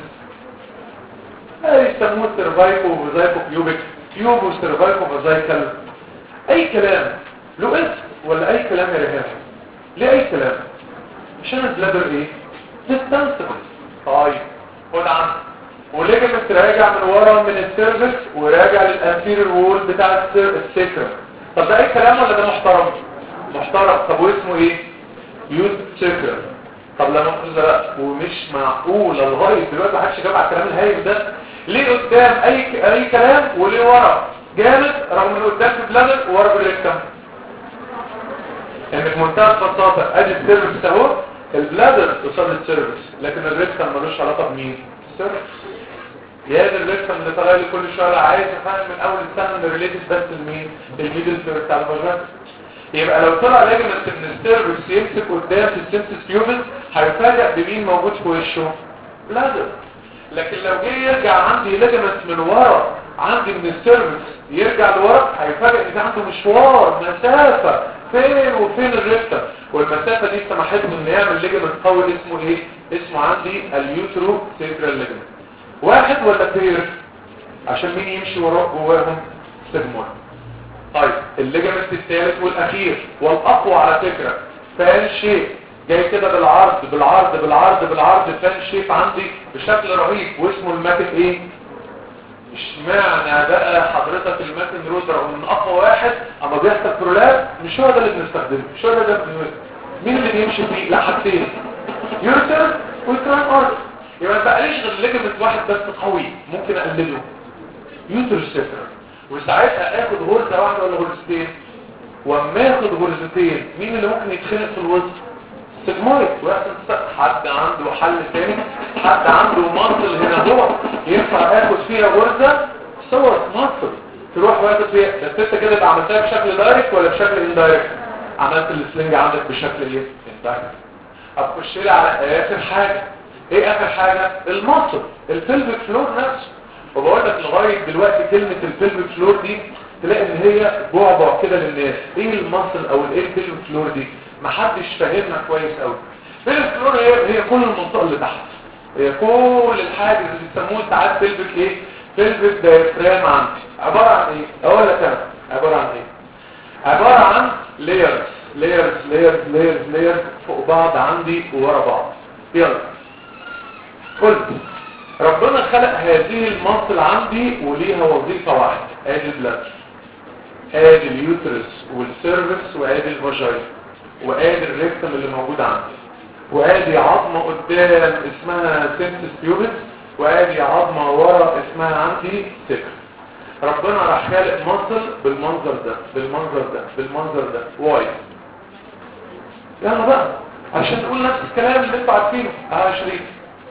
يسموه سيرفايكو وفيزايكو كيوبيك كيوب وسيرفايكو فيزايكال اي كلام له اسم ولا اي كلام يا رهان ليه اي كلام عشان البلادر ايه ديستانسبل طيب خد عنه وليجمنت راجع من ورا من السيرفكس وراجع للانتيريور وول بتاع السيكرم طب ده اي كلام ولا ده محترم محترم طب واسمه ايه يوز سيكرم طب لما لا ومش معقول لغايه دلوقتي ما حدش جاب على الكلام الهايف ده ليه قدام اي اي كلام وليه ورا جامد رغم ان قدام في بلادر وورا بالريكتم يعني في منتهى البساطه ادي السيرفكس اهو البلادر قصاد السيرفكس لكن الريكتم ملوش علاقه بمين السيرفكس يا ده الريكتم اللي طالع لي كل شويه عايز افهم من اول السنه ان ريليتد بس لمين الميدل بتاع الفاجينا يبقى لو طلع ليجمنت من السيرفكس يمسك قدام في السيمسس بيوبل هيفاجئ بمين موجود في وشه بلادر لكن لو جه يرجع عندي ليجمنت من ورا عندي من السيرفكس يرجع لورا هيفاجئ ان عنده مشوار مسافه فين وفين الريكتم والمسافه دي سمحت له انه يعمل ليجمنت قوي اسمه ايه اسمه عندي اليوترو سيكرال ليجمنت واحد ولا بير عشان مين يمشي وراه جواهم سيجمون طيب الليجمنت الثالث والاخير والاقوى على فكره فان شيب جاي كده بالعرض بالعرض بالعرض بالعرض فان شيب عندي بشكل رهيب واسمه الماكن ايه اشمعنى بقى حضرتك الماكن رود رغم من اقوى واحد اما بيحصل برولاب مش هو ده اللي بنستخدمه مش هو ده اللي بنستخدمه مين اللي بيمشي فيه لا حاجتين يورتر والتران ارض يبقى ما بقاليش غير ليجمنت واحد بس قوي ممكن اقلله يوتر سيفر وساعتها اخد غرزه واحده ولا غرزتين واما اخد غرزتين مين اللي ممكن يتخنق في الوسط سيجمويد ويحصل حد عنده حل تاني حد عنده مصل هنا هو ينفع اخد فيها غرزة صور مصل تروح واخد فيها بس انت كده يبقى عملتها بشكل دايركت ولا بشكل اندايركت عملت السلنج عندك بشكل ايه اندايركت هتخش لي على اخر حاجة ايه اخر حاجة المصل الفلفل فلور نفسه وبقول لك لغاية دلوقتي كلمة الفلفل فلور دي تلاقي ان هي بعبع كده للناس ايه المصل او ايه الفلفل فلور دي محدش فاهمها كويس قوي الفلفل فلور هي هي كل المنطقة اللي تحت هي كل الحاجة اللي بيسموه ساعات فلفل ايه فلفل دايفرام عندي عبارة عن ايه اقول لك انا عبارة عن ايه عبارة عن layers layers layers layers layers فوق بعض عندي وورا بعض يلا قلت ربنا خلق هذه المصل عندي وليها وظيفة واحدة ادي البلاد ادي اليوترس والسيرفكس وادي الفاجاين وادي الريكتم اللي موجود عندي وادي عظمة قدام اسمها سينسس بيوبس وادي عظمة ورا اسمها عندي سكر ربنا راح خالق مصل بالمنظر ده بالمنظر ده بالمنظر ده واي يلا بقى عشان نقول نفس الكلام اللي انتوا عارفينه اه شريف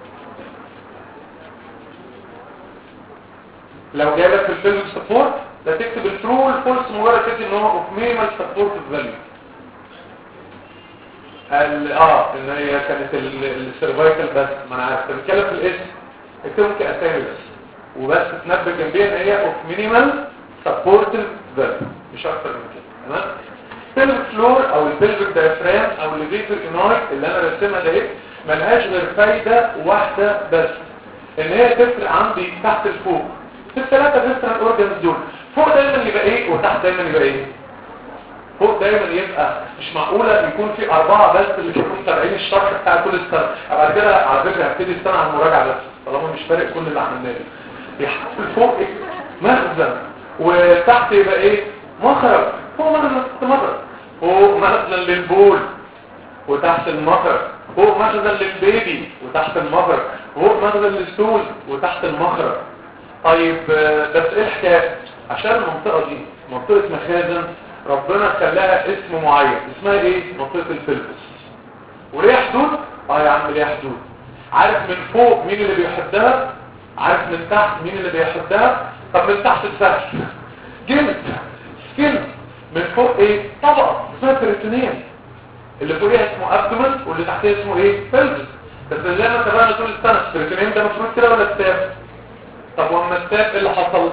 لو جايبك في الفيلم سبورت ده تكتب الترو والفولس مجرد تكتب ان هو اوف مينيمال سبورت فاليو اه ان هي كانت السيرفايكال بس ما انا عارف بتكلم في الاسم اكتبهم كاسامي بس وبس تنبه جنبيها ان هي اوف مينيمال سبورتيف فاليو مش اكتر من كده تمام البلفيك فلور او البلفيك دايفرام او الليفيتور انايت اللي انا رسمها ده ايه ملهاش غير فايده واحده بس ان هي تفرق عندي تحت الفوق في الثلاثه ديفرنت اورجانز دول فوق دايما يبقى ايه وتحت دايما يبقى ايه فوق دايما يبقى مش معقوله يكون في اربعه بس اللي بيكونوا متابعين الشرح بتاع كل السنه بعد كده على فكره هبتدي السنه على المراجعه بس طالما مش فارق كل اللي عملناه يحول فوق إيه؟ مخزن وتحت يبقى ايه مخرج فوق مخزن مخرج فوق مخزن للبول وتحت المخرج فوق مخزن للبيبي وتحت المخرج فوق مخزن للستول وتحت المخرج طيب بس ايه الحكايه عشان المنطقه دي منطقه مخازن ربنا خلاها اسم معين اسمها ايه منطقه الفلبس وليها حدود اه يا عم ليها حدود عارف من فوق مين اللي بيحدها عارف من تحت مين اللي بيحدها طب من تحت السهل جلد سكين من فوق ايه طبقه اسمها بريتونيوم اللي فوقيها اسمه ابدومن واللي تحتها اسمه ايه فلبس بس زي ما اتفقنا طول السنه البريتونيوم ده مفروض كده ولا كتاب طب واما التاب ايه اللي حصل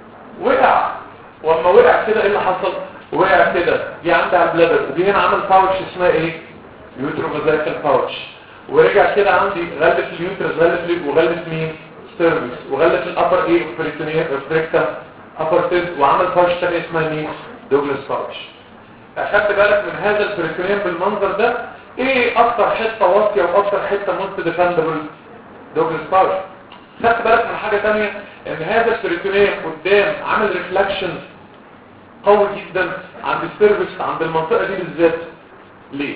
وقع واما وقع كده ايه اللي حصل وقع كده دي عندها بلادر ودي هنا عمل باوتش اسمها ايه يوتروفازايكال باوتش ورجع كده عندي غلف اليوترس غلف لي وغلف مين سيرفيس وغلف الابر ايه بريتونيا بريكتم ابر تيز وعمل باوتش تاني اسمها مين دوجلاس باوتش اخدت بالك من هذا البريتونيوم بالمنظر ده ايه اكتر حته واطيه واكتر حته موست ديفندبل دوجلاس باوتش خدت بالك من حاجة تانية ان هذا البريتونيوم قدام عامل ريفلكشن قوي جدا عند السيرفكس عند المنطقة دي بالذات ليه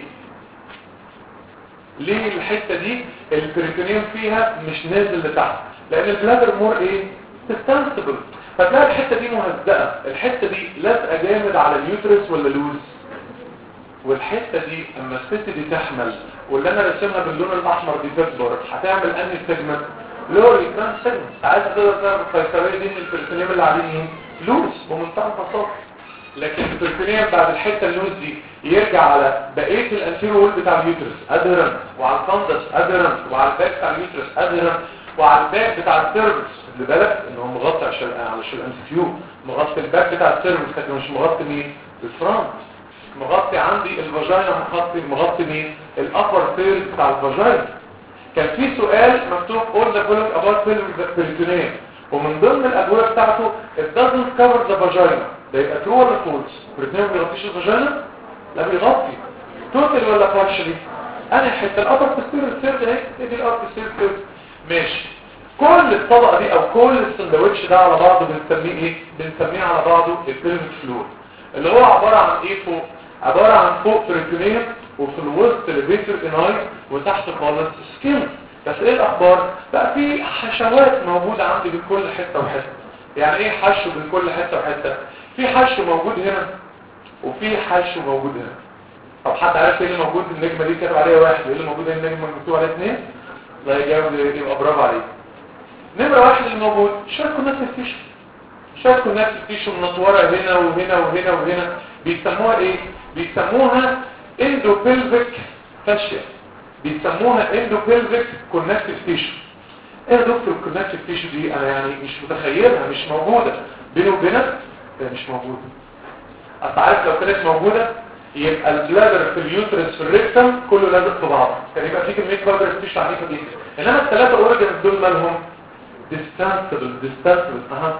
ليه الحتة دي البريتونيوم فيها مش نازل لتحت لان البلادر مور ايه تستنسبل فتلاقي الحتة دي مهزقة الحتة دي لازقة جامد على اليوترس ولا لوز والحتة دي اما الست دي تحمل واللي انا رسمها باللون الاحمر دي تكبر هتعمل انهي سيجمنت لوري كان سيجمنت عايز تقدر تعمل القيصريه دي ان البريتونيوم اللي عليه ايه لوز بمنتهى البساطه لكن البريتونيوم بعد الحته اللوز دي يرجع على بقيه الانتيرو وول بتاع اليوترس ادهرن وعلى الفندس ادهرن وعلى الباك بتاع اليوترس ادهرن وعلى الباك بتاع السيرفكس خلي بالك ان هو مغطي عشان علشان الام سي كيو مغطي الباك بتاع السيرفكس لكن مش مغطي مين الفرونت مغطي عندي الفاجينا مغطي مغطي مين الابر ثيرد بتاع الفاجينا كان في سؤال مكتوب all the following about peritoneum ومن ضمن الأجوبة بتاعته it doesn't cover the vagina ده يبقى true ولا false peritoneum ما بيغطيش الفاجينا لا بيغطي total ولا partially انا حتة الأبر posterior third اهي دي الأبر posterior third ماشي كل الطبقة دي او كل السندوتش ده على بعضه بنسميه ايه بنسميه على بعضه البيلفيك فلور اللي هو عبارة عن ايه فوق عبارة عن فوق بريتونيوم وفي الوسط ليفيتور اناي وتحت خالص سكين بس ايه الاخبار بقى في حشوات موجودة عندي بين كل حتة وحتة يعني ايه حشو بين كل حتة وحتة في حشو موجود هنا وفي حشو موجود هنا طب حد عارف ايه اللي موجود النجمه دي كاتب عليها واحد ايه اللي موجود هنا النجمه مكتوب عليها اثنين لا يجاوب يبقى برافو عليك نمره واحد اللي موجود شويه كونكتيف تيشو شويه كونكتيف تيشو منطوره هنا وهنا وهنا وهنا بيسموها ايه بيسموها اندوبلفيك فاشيا بيسموها اندوبلفيك كونكتيف تيشو ايه يا دكتور الكونكتيف تيشو دي انا يعني مش متخيلها مش موجوده بيني وبينك هي مش موجوده انت عارف لو كانت موجوده يبقى البلادر في اليوترس في الريكتم كله لازق في بعض كان يبقى في كميه بلادر تيشو عنيفه جدا انما الثلاثه اورجنز دول مالهم ديستانسبل ديستانسبل اها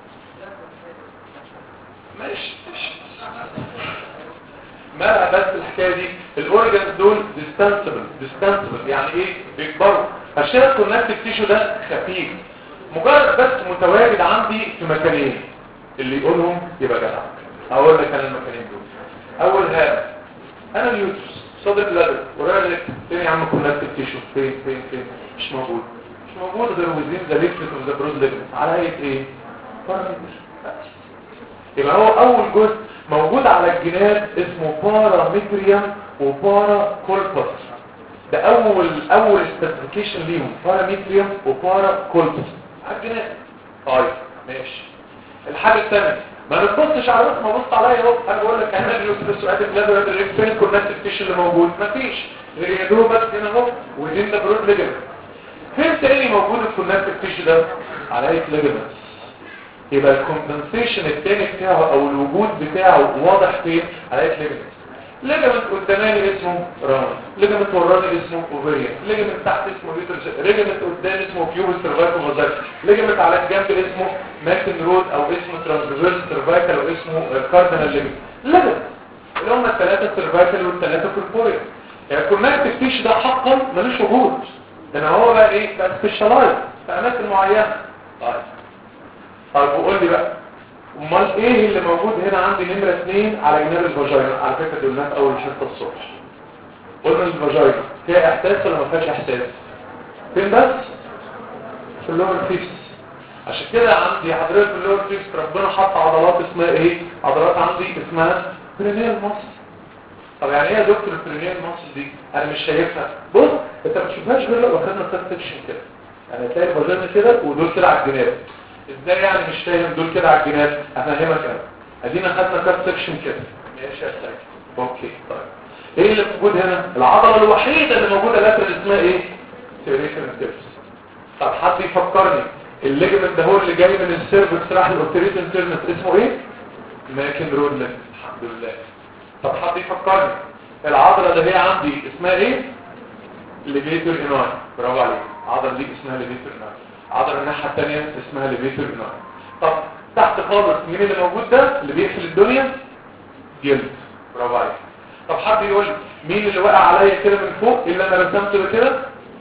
ماشي ماشي مالها بس الحكايه دي الاورجنز دول ديستانسبل ديستانسبل يعني ايه بيكبروا عشان الكونكتيف تيشو ده خفيف مجرد بس متواجد عندي في مكانين اللي يقولهم يبقى جدع اقول لك انا المكانين دول اول هذا انا اليوترس صدر بلادر وراجل فين يا عم كونكتيف تيشو فين فين فين مش موجود مش موجود غير وزين ذا ليفت وذا برود ليجمنت على هيئه ايه بارامتر يبقى هو اول جزء موجود على الجناب اسمه بارامتريوم وبارا كولبس ده اول اول سبيسيفيكيشن ليهم بارامتريوم وبارا كولبس على الجناب طيب ماشي الحاجه الثانيه ما نبصش على الرسمه بص عليا اهو انا بقول لك احنا بنقول في السؤال البلاد ولا الريك فين الكونكتيف تيشو اللي موجود مفيش غير يا دوب بس هنا اهو وزين ده برود ليجمنت فين تاني موجود الكونكتيف تيشو ده على اي ليجمنت يبقى الكومبنسيشن التاني بتاعه او الوجود بتاعه واضح فين على اي ليجمنت ليجمنت قداماني اسمه رامن ليجمنت وراني اسمه اوفيريان ليجمنت تحت اسمه يوترس ليجمنت قدام اسمه كيوبل سيرفايكال موزايك ليجمنت على الجنب اسمه ماكن رود او اسمه ترانسفيرس سيرفايكال او اسمه كاردينال ليجمنت ليجمنت اللي هم الثلاثه سيرفايكال والثلاثه كوربوريال يعني الكونكتيف تيش ده حقا ملوش وجود لان هو بقى ايه بقى سبيشالايز في اماكن معينه طيب طيب وقول لي بقى امال ايه اللي موجود هنا عندي نمرة اثنين على جناب الفاجينا على فكرة دول الناس اول حصة الصبح قلنا الفاجينا فيها احساس ولا ما فيهاش احساس فين بس في اللور فيس عشان كده عندي حضرتك في اللور فيس ربنا حط عضلات اسمها ايه عضلات عندي اسمها برينيال مصر طب يعني ايه يا دكتور البرينيال مصر دي انا مش شايفها بص انت ما تشوفهاش غير لو اخدنا ثلاث سكشن كده يعني تلاقي الفاجينا كده ودول كده على الجناب ازاي يعني مش فاهم دول كده على الجناب افهمك انا ادينا خدنا كاب سكشن كده ماشي يا سيدي اوكي طيب ايه اللي موجود هنا العضله الوحيده اللي موجوده لاترال اسمها ايه سيريكال تيرس طب حد يفكرني الليجمنت ده هو اللي جاي من السيرفكس راح للاوتريتال تيرنس اسمه ايه ماكن رود ليجمنت الحمد لله طب حد يفكرني العضله اللي هي عندي اسمها ايه ليفيتور اناي برافو عليك العضله دي اسمها ليفيتور اناي عضلة الناحية الثانية اسمها ليفيتور اناي طب تحت خالص مين اللي موجود ده اللي بيقفل الدنيا جلد برافو عليك طب حد يقول لي مين اللي وقع عليا كده من فوق اللي انا رسمته ده كده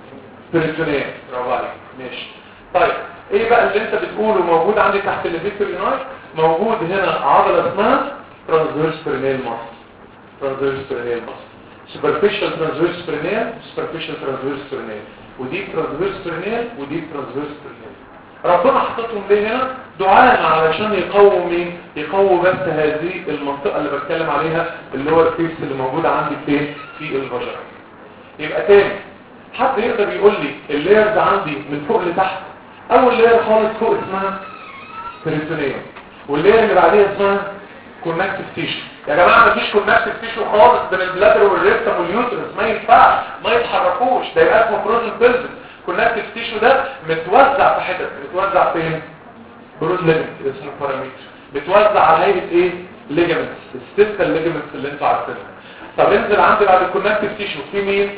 بريتونيا برافو عليك ماشي طيب ايه بقى اللي انت بتقوله موجود عندي تحت الليفيتور اناي موجود هنا عضلة اسمها ترانسفيرس برينيال ماسل ترانسفيرس برينيال ماسل superficial transverse perineal superficial transverse perineal ودي ترانسفيرس برينيال ودي ترانسفيرس برينيال ربنا حطتهم ليه هنا دعاء علشان يقووا مين يقووا بس هذه المنطقة اللي بتكلم عليها اللي هو الفيس اللي موجود عندي فين في الفجر يبقى تاني حد يقدر يقول لي اللايرز عندي من فوق لتحت اول لاير خالص فوق اسمها بريتونيوم واللاير اللي بعديها اسمها كونكتيف تيشو يا جماعه مفيش كونكتيف تيشو خالص بين البلادر والريكتم واليوترس ما ينفعش ما يتحركوش ده يبقى اسمه فروزن بيلفس كونكتيف تيشو ده متوزع في حتت متوزع فين بروز ليجمنت اسمه بارامتر متوزع على هيئه ايه ليجمنتس السته الليجمنتس اللي انتوا عارفينها طب انزل عندي بعد الكونكتيف تيشو في مين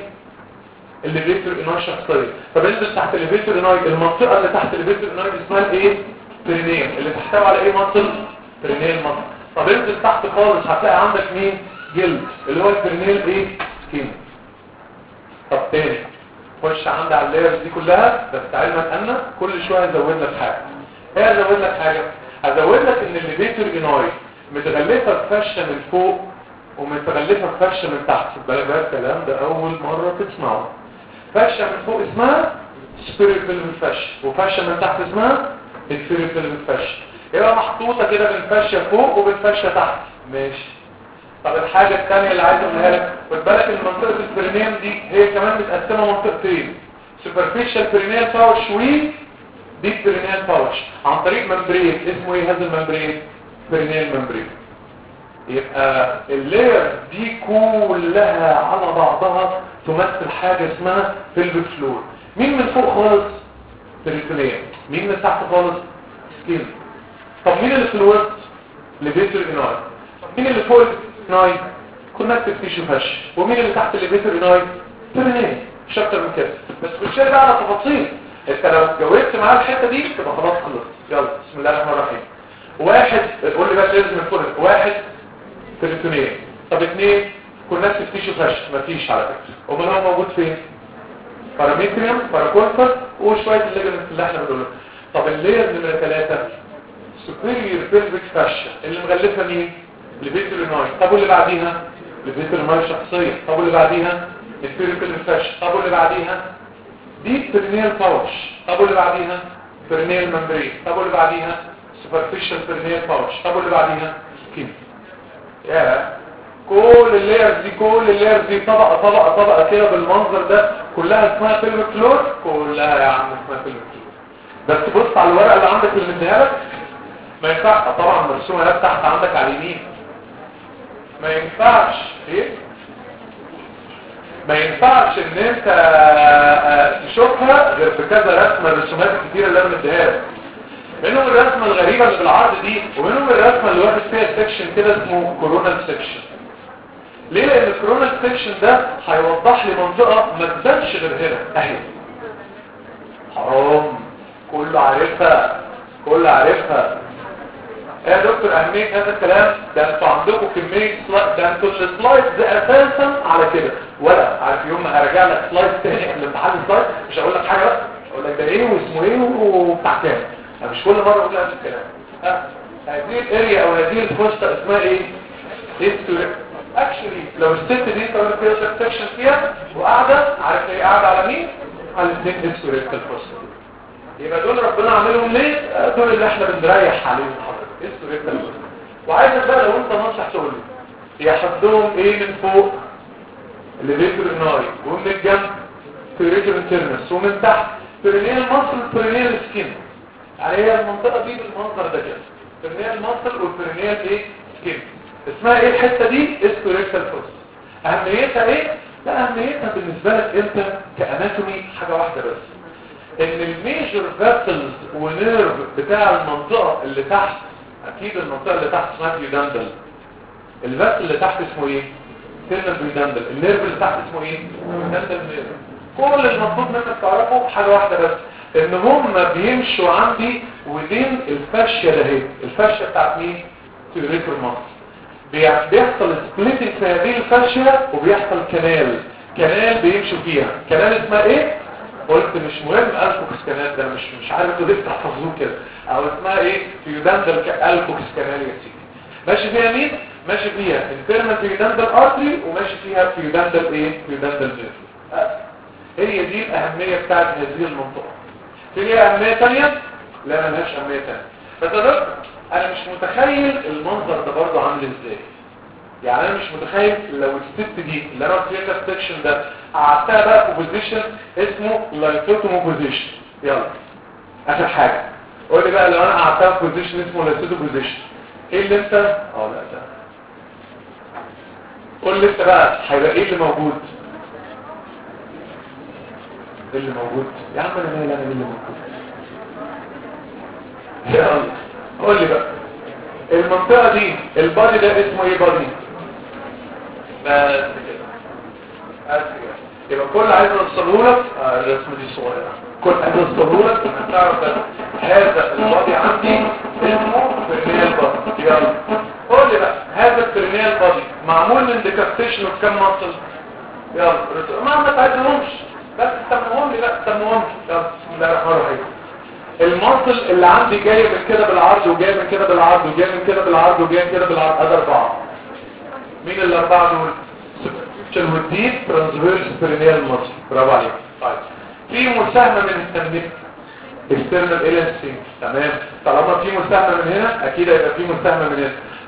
الليفيتور اناي شخصيه طب انزل تحت الليفيتور اناي المنطقه اللي تحت الليفيتور اناي اسمها الايه برينيم اللي تحتوي على ايه مصل برينيل مصل طب انزل تحت خالص هتلاقي عندك مين جلد اللي هو البرينيل ايه سكين طب تاني خش عندي على اللايرز دي كلها بس علمك ان كل شويه ازود لك حاجه ايه ازود لك حاجه ازود لك ان الليفيتور اناي متغلفه بفشه من فوق ومتغلفه بفشه من تحت خد بالك بقى الكلام ده اول مره تسمعه فشه من فوق اسمها سبيريفيل فش وفشه من تحت اسمها الفيريفيل فش يبقى محطوطه كده بالفشه فوق وبالفشه تحت ماشي طب الحاجة الثانية اللي عايز اقولها لك خد بالك ان منطقة البرينيوم دي هي كمان متقسمة منطقتين سوبرفيشال برينيال باوش و ديب برينيال باوش عن طريق ممبرين اسمه ايه هذا الممبرين برينيال ممبرين يبقى اللاير دي كلها على بعضها تمثل حاجة اسمها بلفيك فلور مين من فوق خالص بريتونيا مين من تحت خالص سكين طب مين اللي في الوسط ليفيتر اناي مين اللي فوق الاناي كونكتيف تيشو فش ومين اللي تحت الليفيتر اناي برينيا مش اكتر من كده بس مش بقى على تفاصيل انت لو اتجوزت معاه الحته دي تبقى خلاص خلص يلا بسم الله الرحمن الرحيم واحد قول لي بس لازم الفرق واحد بريتونيا طب اثنين كونكتيف تيشو فش مفيش على فكره امال هو موجود فين بارامتريوم باراكورتر وشويه الليجمنت اللي احنا بنقوله طب اللاير نمره ثلاثة سوبيريور بيلفيك فاشيا اللي مغلفه مين ليفيتريناي طب واللي بعديها ليفيتريناي شخصيه طب واللي بعديها الفيريور بيلفيك فاشيا طب واللي بعديها دي برينيال باوش طب واللي بعديها برينيال ممبرين طب واللي بعديها سوبرفيشال برينيال باوش طب واللي بعديها سكين يا كل اللايرز دي كل اللايرز دي طبقه طبقه طبقه كده بالمنظر ده كلها اسمها فيلم فلور كلها يا عم اسمها فيلم فلور بس بص على الورقه اللي عندك اللي مديها لك ما ينفعش طبعا مرسومه هنا تحت عندك على اليمين ما ينفعش ايه ما ينفعش ان انت تشوفها غير بكذا رسمه الرسومات الكتيره اللي انا مديها لك منهم الرسمه الغريبه اللي بالعرض دي ومنهم الرسمه اللي واخد فيها سيكشن كده اسمه كورونال سيكشن ليه لان الكورونال سيكشن ده هيوضح لي منطقه ما تبانش غير هنا اهي حرام كله عارفها كله عارفها يا دكتور اهميه هذا الكلام ده انتوا عندكم كميه سلايد ده انتوا السلايدز اساسا على كده ولا عارف يوم ما هرجع لك سلايد تاني في الامتحان السلايد مش هقول لك حاجه بس اقول لك ده ايه واسمه ايه وبتاع كام انا مش كل مره اقول نفس الكلام ها هذه الاريا او هذه الفرصه اسمها ايه هيستوري اكشلي لو الست دي انت قلت فيها سكشن فيها وقاعده عارف ايه قاعده على مين على الاثنين هيستوريكال فرصه يبقى دول ربنا عاملهم ليه دول اللي احنا بنريح عليهم حضرتك هيستوريكال فرصه وعايزك بقى لو انت ناصح تقول لي يحدهم ايه من فوق اللي بيكر الناري ومن الجنب تريجر انترنس ومن تحت برينيال مصر برينيال سكين يعني هي المنطقة دي بالمنظر ده كده برينيال مصر والبرينيال ايه سكين اسمها ايه الحتة دي اسكوريكتال فوس اهميتها ايه لا اهميتها بالنسبة لك انت كاناتومي حاجة واحدة بس ان الميجر فاسلز ونيرف بتاع المنطقة اللي تحت اكيد المنطقة اللي تحت اسمها بيوداندل الفاسل اللي تحت اسمه ايه سيرنال بيوداندل النيرف اللي تحت اسمه ايه بيوداندل نيرف كل المطلوب منك تعرفه حاجة واحدة بس ان هم بيمشوا عندي ودين الفاشية ده اهي الفاشية بتاعت مين تيوريكال مصر بيحصل سبليتنج في هذه الفاشية وبيحصل كنال كنال بيمشوا فيها كنال اسمها ايه قلت مش مهم الفوكس كنال ده مش مش عارف انتوا ليه بتحفظوه كده او اسمها ايه فيوداندل الفوكس كنال يا سيدي ماشي فيها مين ماشي فيها انترنال فيوداندل ارتري وماشي فيها فيوداندل ايه فيوداندل نيرف هي دي الاهميه بتاعت هذه المنطقه في ليها اهميه ثانيه لا ملهاش اهميه ثانيه فتقدر انا مش متخيل المنظر ده برضه عامل ازاي يعني انا مش متخيل لو الست دي اللي انا قلت لها السكشن ده قعدتها بقى في بوزيشن اسمه لايتوتومو بوزيشن يلا اخر حاجه قول لي بقى لو انا قعدتها في بوزيشن اسمه لايتوتو بوزيشن ايه اللي انت اه لا ده قول لي انت بقى هيبقى ايه اللي موجود ايه اللي موجود يا عم انا مالي انا اللي موجود يا الله قول لي بقى المنطقة دي البادي ده اسمه ايه بادي بس كده بس كده يبقى كل عايز اوصله لك آه الرسمه دي صغيره كل عايز اوصله لك انك تعرف بس هذا البادي عندي اسمه برينيال بادي يلا قول لي بقى هذا البرينيال بادي معمول من ديكابتيشن اوف كام مصل يلا ما ما تعدهمش بس سموهم لي لا سموهم لي يلا بسم الله الرحمن الرحيم المصل اللي عندي جاي من كده بالعرض وجاي من كده بالعرض وجاي من كده بالعرض وجاي من كده بالعرض ادي اربعه مين الاربعه دول سبتشن والديب ترانسفيرس برينيال مصل برافو عليك طيب في مساهمه من التنميه اكسترنال الانسي تمام طالما في مساهمه من هنا اكيد هيبقى في مساهمه من هنا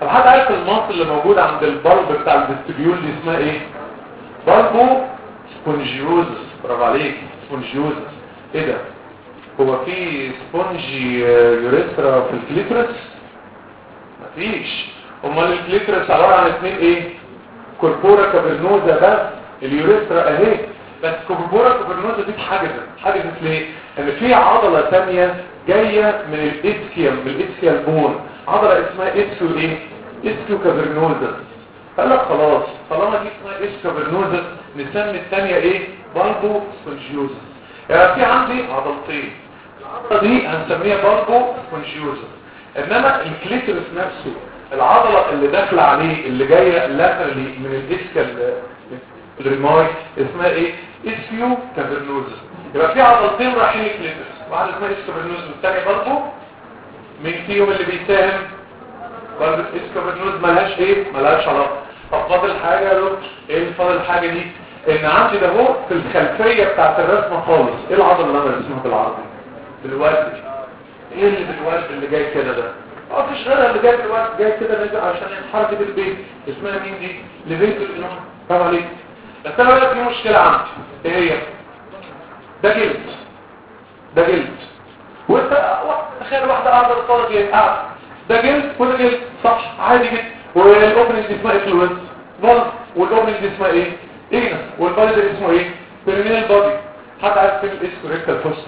طب حد عارف المصل اللي موجود عند البلب بتاع الفستيبيول دي اسمها ايه بلبو سبونجيوزس برافو عليك سبونجيوزس ايه ده هو في سبونجي يوريثرا في الكليترس مفيش امال الكليترس عباره عن اثنين ايه كوربورا كابرنوزا بس اليوريثرا اهي بس كوربورا كابرنوزا دي اتحجزت اتحجزت ليه ان في عضله ثانيه جايه من الاسكيال من الاسكيال بون عضله اسمها اسكيو ايه اسكيو كابرنوزا قال لك خلاص طالما دي اسمها اسكيو كابرنوزا نسمي الثانيه ايه بالبو سبونجيوزا يعني في عندي عضلتين العضله دي هنسميها بالبو سبونجيوزا انما الكليتورس نفسه العضلة اللي داخلة عليه اللي جاية لاترالي من الاسكال الريماي اسمها ايه اسكيو كابرنوزس يبقى في عضلتين رايحين الكليتورس واحدة اسمها اسكيو كابرنوزس والثانية برضه مين فيهم اللي بيساهم برضه اسكيو كابرنوزس ملهاش ايه ملهاش علاقة طب فاضل حاجة يا دكتور ايه اللي فاضل حاجة دي ان عندي ده هو في الخلفية بتاعت الرسمة خالص ايه العضلة اللي انا رسمها بالعربي بالوزن ايه اللي بالوزن اللي جاي كده ده اه مفيش غيرها اللي جاي بالوزن جاي كده نازل عشان حركة البيت اسمها مين دي لبيت الانوان طبعا عليك بس انا بقى في مشكلة عندي ايه هي ده جلد ده جلد وانت تخيل واحدة قاعدة قصادك ايه قاعدة ده جلد وده جلد صح عادي جدا والاوبننج دي اسمها افلونس فالف والاوبننج دي اسمها ايه ايه والبادي ده اسمه ايه بيرينيال بادي حد عارف فين الاسكوريكتال فوسفا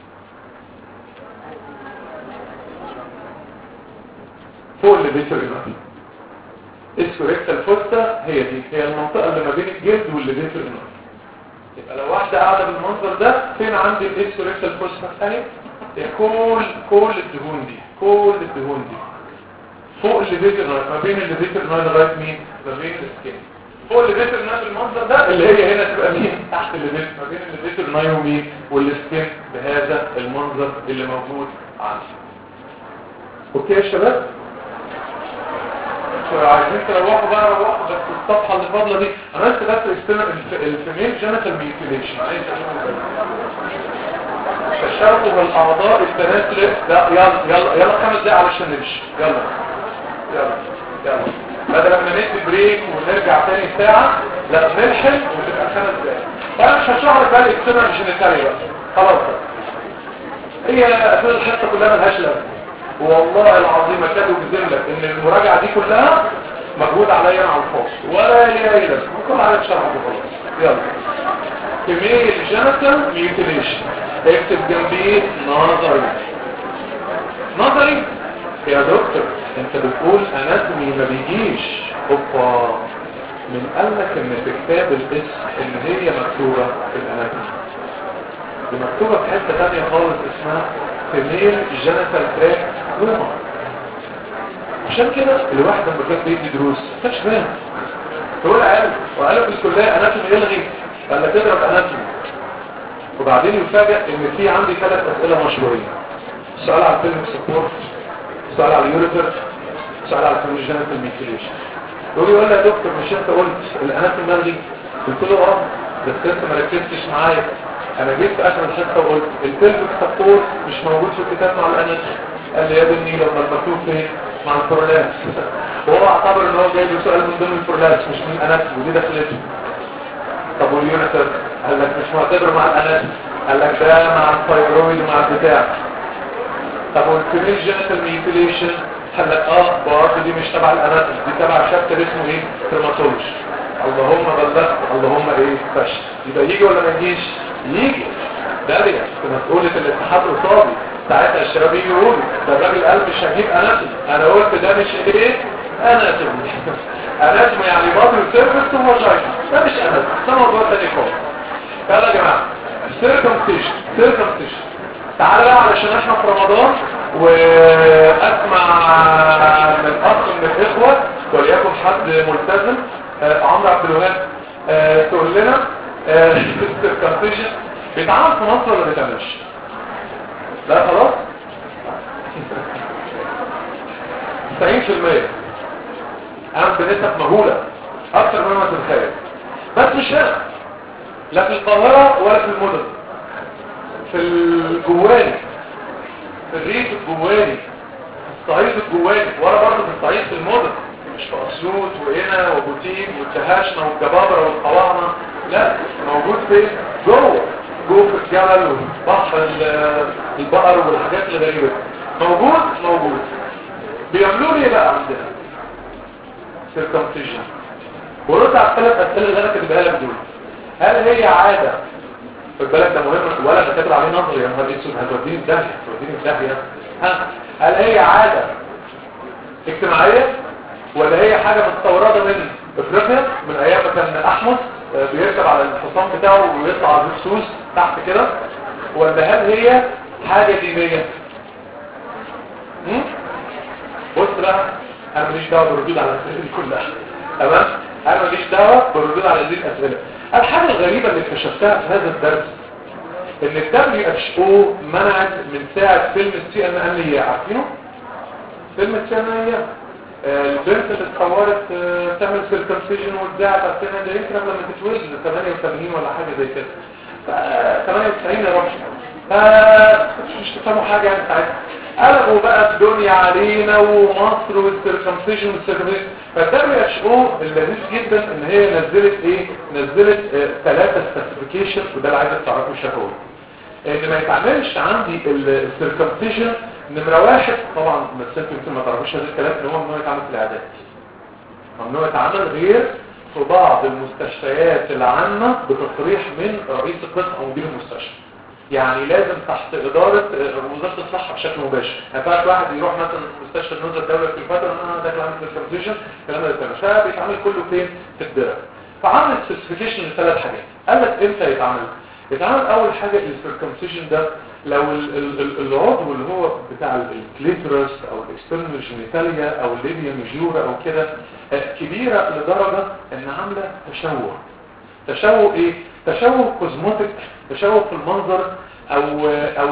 فوق اللي بيترينال اسكوريكتال فوستا هي دي هي المنطقة اللي ما بين الجلد واللي بيترينال يبقى لو واحدة قاعدة بالمنظر ده فين عندي الاسكوريكتال فوستا اهي هي كل كل الدهون دي كل الدهون دي فوق اللي بيترينال ما بين اللي بيترينال لغاية مين ما بين السكين فوق اللي بيترينال بالمنظر ده اللي هي هنا تبقى مين تحت اللي بيترينال ما بين اللي بيترينال ومين والسكين بهذا المنظر اللي موجود عندي اوكي يا شباب عايزين تروحوا بقى روحوا بس الصفحة اللي فاضلة دي انا لسه بس استمع الفيميل جينيتال ميوتيليشن عايز تشاركوا بالاعضاء التناسل لا يلا يلا يلا خمس دقايق علشان نمشي يلا يلا يلا بدل ما ندي بريك ونرجع تاني ساعة لا نلحق وتبقى خمس دقايق فانا مش هشرح لك بقى الاكسترنال جينيتالي بقى خلاص بقى هي اساس الحصه كلها ملهاش لازمه والله العظيم اكاد اجزم لك ان المراجعه دي كلها مجهود عليا على الفاصل ولا ليها اي لازمه كل عليك شرح وخلاص يلا كمية جينيتال ميوتيليشن اكتب جنبيه نظري نظري يا دكتور انت بتقول اناتومي ما بيجيش اوبا من قال لك ان في كتاب الاسم ان هي مكتوبه في الاناتومي دي مكتوبه في حته ثانيه خالص اسمها فيميل جينيتال تراك نوما عشان كده الواحد لما كان بيدي دروس ما كانش فاهم تقول عالم وقالوا في الكليه اناتومي يلغي قال لك اضرب اناتومي وبعدين يفاجئ ان في عندي ثلاث اسئله مشهورين سؤال على الفيلم سبورت سؤال على اليوريتر سؤال على الفيلم جينيتال ميتيليشن يقول يقول لي يا دكتور مش انت قلت الاناتومي ملغي قلت له اه بس انت ما ركزتش معايا انا جيت في اخر الحصه وقلت البلفيك سبورت مش موجود في الكتاب مع الاناتومي قال لي يا ابني لما المكتوب فين مع الفرلاس وهو اعتبر ان هو جايب سؤال من ضمن الفرلاس مش من الاناتومي ودي دخلته طب واليونيتر قال لك مش معتبر مع الاناتومي قال لك ده مع الثايرويد ومع البتاع طب والكريل جينيتال ميوتيليشن قال لك اه برضه دي مش تبع الاناتومي دي تبع شابتر اسمه ايه ترماتولوجي اللهم بلغت اللهم ايه فشل يبقى يجي ولا ما يجيش يجي ده دي في مسؤولة الاتحاد الرصابي ساعتها الشباب يجي يقولوا ده الراجل قال مش هجيب اناتومي انا قلت ده مش ايه اناتومي اناتومي يعني باطن سيرفس وفاجينا ده مش اناتومي ده موضوع تاني خالص يلا يا جماعه سيركمستيشن سيركمستيشن تعالى بقى علشان احنا في رمضان واسمع من اخ من الاخوه وليكن حد ملتزم آه عمرو عبد الوهاب آه تقول لنا السيركمستيشن بيتعمل في مصر ولا بيتعملش لا خلاص 90% قام بنسب مهولة اكتر مما تتخيل بس مش هنا لا في القاهرة ولا في المدن في الجواني في الريف الجواني الصعيد الجواني ولا برضه في الصعيد في المدن مش في اسيوط وهنا وبوتيك والدهاشنا والجبابره والقواعنا لا موجود فين جوه جوه في الجبل وبحر ال- البقر والحاجات الغريبه دي. موجود موجود بيعملوا لي بقى عندنا سيركمسيجن ورد على الثلاث اسئله اللي انا كاتبها لك دول هل هي عاده خد بالك ده مهم ولا ده كاتب عليه نظري يا نهار اسود هتوديني في داهيه هتوديني في داهيه ها هل هي عاده اجتماعيه ولا هي حاجه مستورده من افريقيا من ايام ما كان احمس آه، بيركب على الحصان بتاعه ويطلع على السوس تحت كده ولا هل هي حاجه دينيه هم؟ بص بقى انا ماليش دعوه بالردود على الاسئله دي كلها تمام انا ماليش دعوه بالردود على هذه الاسئله الحاجه الغريبه اللي اكتشفتها في هذا الدرس ان الدبليو اتش او منعت من ساعه فيلم السي ان ان هي عارفينه فيلم السي ان ان البنت اللي اتصورت آه، تعمل سيركمسيجن واتذاعت على السي ان ان يمكن قبل ما تتولد 88 ولا حاجه زي كده ف- 98 يا رب ف- مش تفهموا حاجه يعني ساعتها قلبوا بقى الدنيا علينا ومصر والسيركمسيجن والسيركمسيجن فالدبليو اتش او اللذيذ جدا ان هي نزلت ايه نزلت ثلاثه سبيسيفيكيشن وده اللي عايزك تعرفه الشفوي ان ما يتعملش عندي السيركمسيجن نمرة واحد طبعا بس انتوا يمكن ما تعرفوش هذا الكلام ان هو ممنوع يتعمل في العيادات ممنوع يتعمل غير في بعض المستشفيات العامة بتصريح من رئيس القسم او مدير المستشفى يعني لازم تحت إدارة آه، وزارة الصحة بشكل مباشر ما ينفعش واحد يروح مثلا مستشفى النزهة الدولة في الفترة انا داخل اعمل سيركمسيجن الكلام ده تمام فبيتعمل كله فين في الدرع فعمل سبيسيفيكيشن لثلاث حاجات قال لك امتى يتعمل يتعمل اول حاجة السيركمسيجن ده لو ال- ال- ال- العضو اللي هو بتاع الكليترس او الاكسترنال جينيتاليا او الليبيا ميجورا او كده آه، كبيرة لدرجة ان عاملة تشوه تشوه ايه تشوه كوزموتيك تشوه في المنظر او او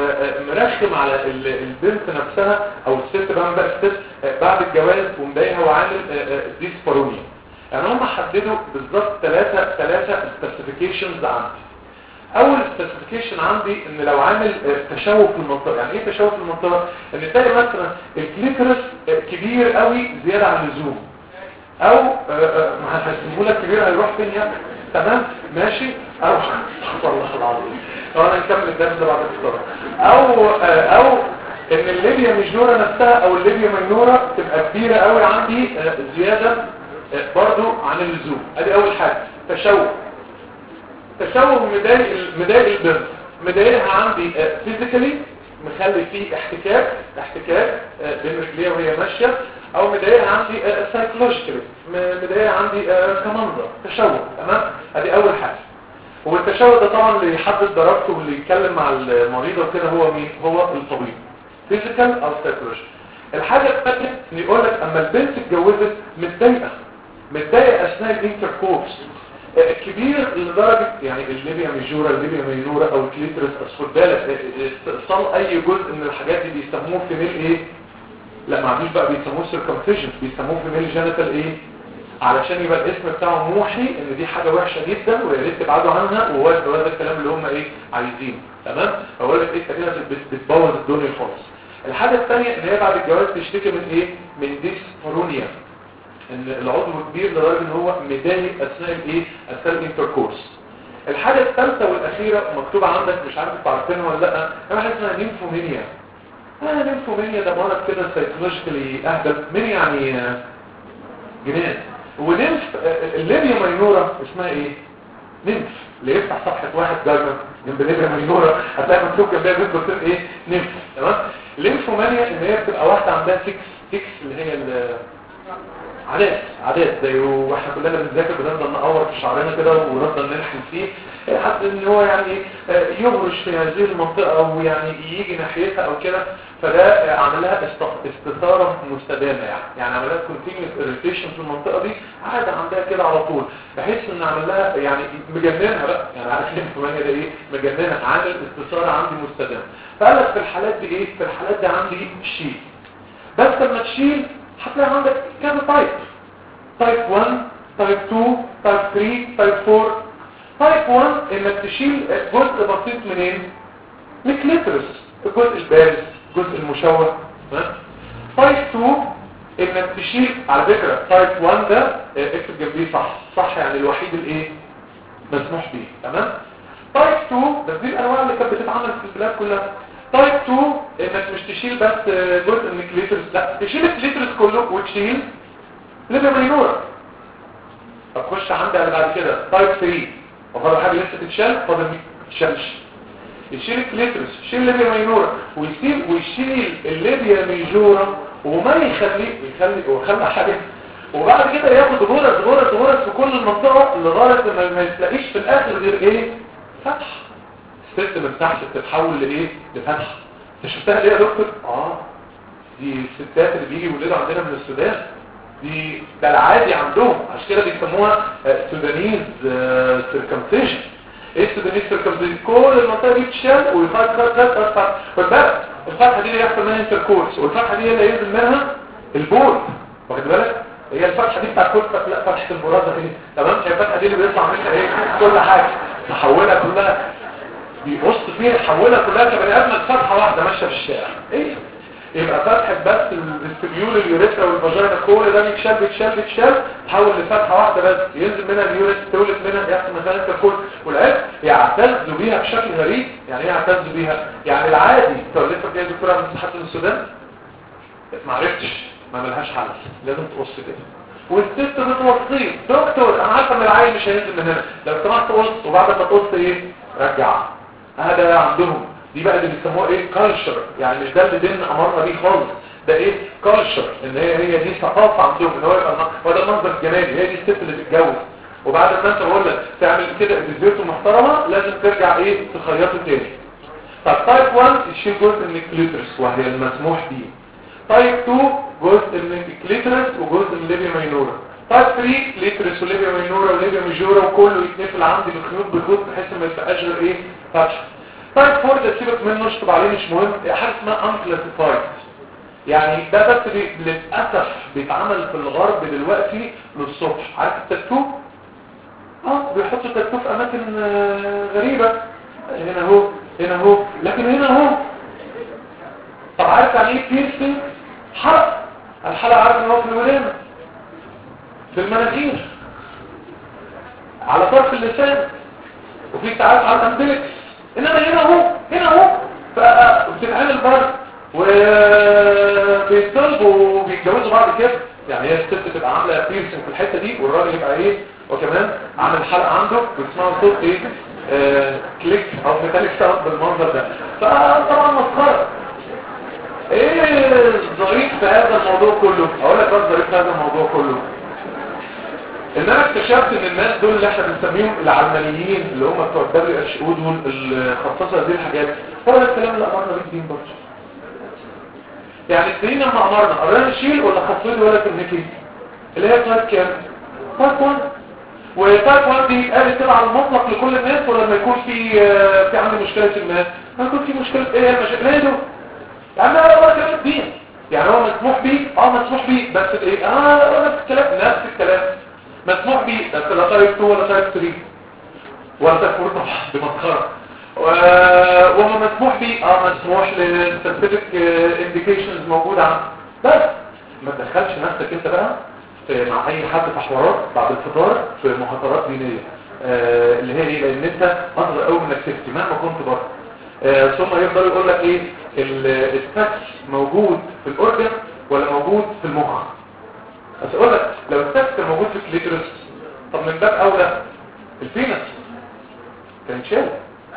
مرخم على ال- البنت نفسها او الست بقى بقى الست بعد الجواز ومضايقها وعامل ديسبارونيا يعني هم حددوا بالظبط ثلاثه ثلاثه سبيسيفيكيشنز عندي اول سبيسيفيكيشن عندي ان لو عامل آه، تشوه في المنطقه يعني ايه تشوه في المنطقه ان تلاقي مثلا الكليترس آه، كبير قوي زياده عن اللزوم او آه، آه، ما هسموه لك كبير هيروح فين يعني تمام ماشي او والله العظيم لو انا نكمل الدرس ده بعد الفطار او آه، او ان الليبيا ميجورا نفسها او الليبيا مينورا تبقى كبيره قوي عندي آه، زياده آه، برضو عن اللزوم ادي اول حاجه تشوه تشوه مضايق مضايق البنت مضايقها عندي فيزيكالي مخلي فيه احتكاك احتكاك آه، بين رجليها وهي ماشيه او مضايقها عندي سايكولوجيكالي مضايقها عندي آه، كمنظر تشوه تمام ادي اول حاجه والتشوه ده طبعا اللي يحدد درجته واللي يتكلم مع المريضه وكده هو مين هو الطبيب فيزيكال او سايكولوجيكال الحاجه الثانيه ان يقول لك اما البنت اتجوزت متضايقه متضايقه اثناء الانتركورس كبير لدرجة يعني الليبيا ميجورا الليبيا مينورا او الكليترس خد بالك استئصال اي جزء من الحاجات دي بيسموه في ميل ايه لا ما عندوش بقى بيسموه سيركمفيجن بيسموه في ميل جينيتال ايه علشان يبقى الاسم بتاعه موحي ان دي حاجة وحشة جدا ويا ريت تبعدوا عنها وهو هو ده الكلام اللي هم ايه عايزينه تمام فاقول لك ايه انت كده بت- بتبوظ الدنيا خالص الحاجة الثانية ان هي بعد الجواز تشتكي من ايه من ديسفورونيا ان العضو كبير لدرجه ان هو مضايق اثناء الايه اثناء الانتركورس الحاجه الثالثه والاخيره مكتوبه عندك مش عارف انتوا عارفينها ولا لا هي حاجه اسمها نيمفومينيا اه نيمفومينيا ده مرض كده سايكولوجيكالي اهبل مين يعني آه، جنان ونيمف آه، الليبيا ماينورا اسمها ايه نيمف اللي يفتح صفحه واحد دايما جنب ليبيا ماينورا هتلاقي مكتوب جنبها بين قوسين ايه نيمف تمام ليمفومانيا ان هي بتبقى واحده عندها 6 6 اللي هي ال- عادات عادات زي واحنا كلنا بنذاكر بنفضل نقور في شعرنا كده ونفضل نلحن فيه حتى ان هو يعني آه، يهرش في هذه المنطقة او يعني يجي ناحيتها او كده فده آه، عمل لها است- استثارة مستدامة يعني يعني عمل لها continuous irritation في المنطقة دي عادة عندها كده على طول بحيث ان عمل لها يعني مجننها بقى يعني عارف الانفلونيا ده ايه مجننها عامل استثارة عندي مستدامة فقال لك في الحالات دي ايه في الحالات دي عندي شيء بس لما تشيل هتلاقي عندك كذا تايب تايب 1 تايب 2 تايب 3 تايب 4 تايب 1 انك تشيل جزء بسيط منين من الكليترس الجزء البارز الجزء المشوه ها؟ تايب 2 انك تشيل على فكرة تايب 1 ده اه، اكتب جنبيه صح صح يعني الوحيد الايه مسموح بيه تمام تايب 2 بس دي الانواع اللي كانت بتتعمل في البلاد كلها تايب 2 انك مش تشيل بس اه، جزء من الكليترس لا تشيل الكليترس كله وتشيل ليبيا ماينورا طب خش عندي على بعد كده تايب 3 وفضل حاجه لسه تتشال فاضل ما تتشالش يشيل الكليترس يشيل الليبيا ماينورا ويشيل ويشيل الليبيا ميجورا وما يخلي يخلي ويخلي حاجه وبعد كده ياخد غرز غرز غرز في كل المنطقه لغايه ما ما يتلاقيش في الاخر غير ايه فتح الست من تحت بتتحول لايه لفتح انت شفتها ليه يا دكتور اه دي الستات اللي بيجي يولدوا عندنا من السودان دي ده العادي عندهم عشان كده بيسموها آه، سودانيز سيركمسيشن ايه السودانيز سيركمسيشن كل المنطقه دي تشال ويخرج خرج خرج خرج خرج خد بالك الفتحه دي اللي يحصل منها انتركورس والفتحه دي هي اللي ينزل منها البول واخد بالك هي الفتحه دي بتاعت كل فتحه لا فتحه البرازه دي تمام هي الفتحه دي اللي بيطلع منها ايه كل حاجه تحولها كلها بيبص فيها يحولها كلها كبني ادم فتحه واحده ماشيه في الشارع ايه يبقى فتحة بس الفيبيول اليوريثرا والفاجينا كل ده بيتشال بيتشال بيتشال تحول لفتحة واحدة بس ينزل منها اليوريث تولد منها يحصل مثلا الكل والعلم يعتزوا بيها بشكل غريب يعني ايه يعتزوا بيها يعني العادي تولدت فيها دكتورة من حد من السودان ما عرفتش ما ملهاش حل لازم تقص كده والست بتوصيه دكتور انا عارفه ان العيل مش هينزل من هنا لو سمحت قص وبعد ما تقص ايه رجع هذا عندهم دي بقى اللي بيسموها ايه كالتشر يعني مش ده اللي ديننا امرنا بيه خالص ده ايه كالتشر ان هي هي دي ثقافه عندهم ان هو يبقى هو ده المنظر الجمالي هي دي الست اللي بتتجوز وبعد ما انت بقول لك تعمل كده فيديوهات محترمه لازم ترجع ايه تخيطه تاني طب تايب 1 يشيل جزء من الكليترس وهي المسموح بيه تايب 2 جزء من الكليترس وجزء من الليبيا ماينورا تايب 3 كليترس وليبيا ماينورا وليبيا ميجورا وكله يتنفل عندي بالخيوط بالخيوط بحيث ما يبقاش غير ايه فتح تايب 4 ده سيبك منه اشطب عليه مش مهم حاجه اسمها unclassified يعني ده بس بي... للاسف بيتعمل في الغرب دلوقتي للصبح عارف التاتو اه بيحطوا التاتو في اماكن آه، غريبه هنا اهو هنا اهو لكن هنا اهو طب عارف يعني ايه بيرسينج حلق الحلقه عارف ان هو في الودان في المناخير على طرف اللسان وفي ساعات على الامبلكس انما هنا اهو هنا اهو فبتتعمل برد وبيطلبوا وبيتجوزوا بعض كده يعني هي الست تبقى عامله بيرسنج في الحته دي والراجل يبقى ايه وكمان عامل حلقه عنده بتسمعوا صوت ايه آه كليك او ميتاليك ساوند بالمنظر ده فطبعا مسخره ايه الظريف في هذا الموضوع كله اقول لك بقى الظريف في هذا الموضوع كله ان انا اكتشفت ان الناس دول اللي احنا بنسميهم العلمانيين اللي هم بتوع الدبليو اتش او دول اللي خصصوا هذه الحاجات هو ده الكلام اللي امرنا بيه الدين برضه يعني الدين لما امرنا قررنا نشيل ولا خفض ولا تنهكي اللي هي تايب كام؟ تايب 1 وتايب 1 دي قالت كده على المطلق لكل الناس ولما يكون في آه، في عندي مشكله ما ما يكون في مشكله ايه هي المشاكل ايه دول؟ يعني هو ده كلام الدين يعني هو مسموح بيه اه مسموح بيه بس ايه اه نفس الكلام نفس الكلام مسموح بيه بس لا تايب 2 ولا تايب 3 ولا تايب 4 طبعا بمسخره و- وما مسموح بيه اه مسموح للسبيسيفيك انديكيشنز موجوده عنده بس ما تدخلش نفسك انت بقى في مع اي حد في حوارات بعد الفطار في محاضرات دينيه آه اللي هي ايه لان انت اصغر قوي من السيفتي مهما كنت بره آه ثم يفضل يقول لك ايه ال- السكس موجود في الاورجن ولا موجود في المخ بس اقول لك لو السكس كان موجود في الكليترس طب من باب اولى الفينس كان شال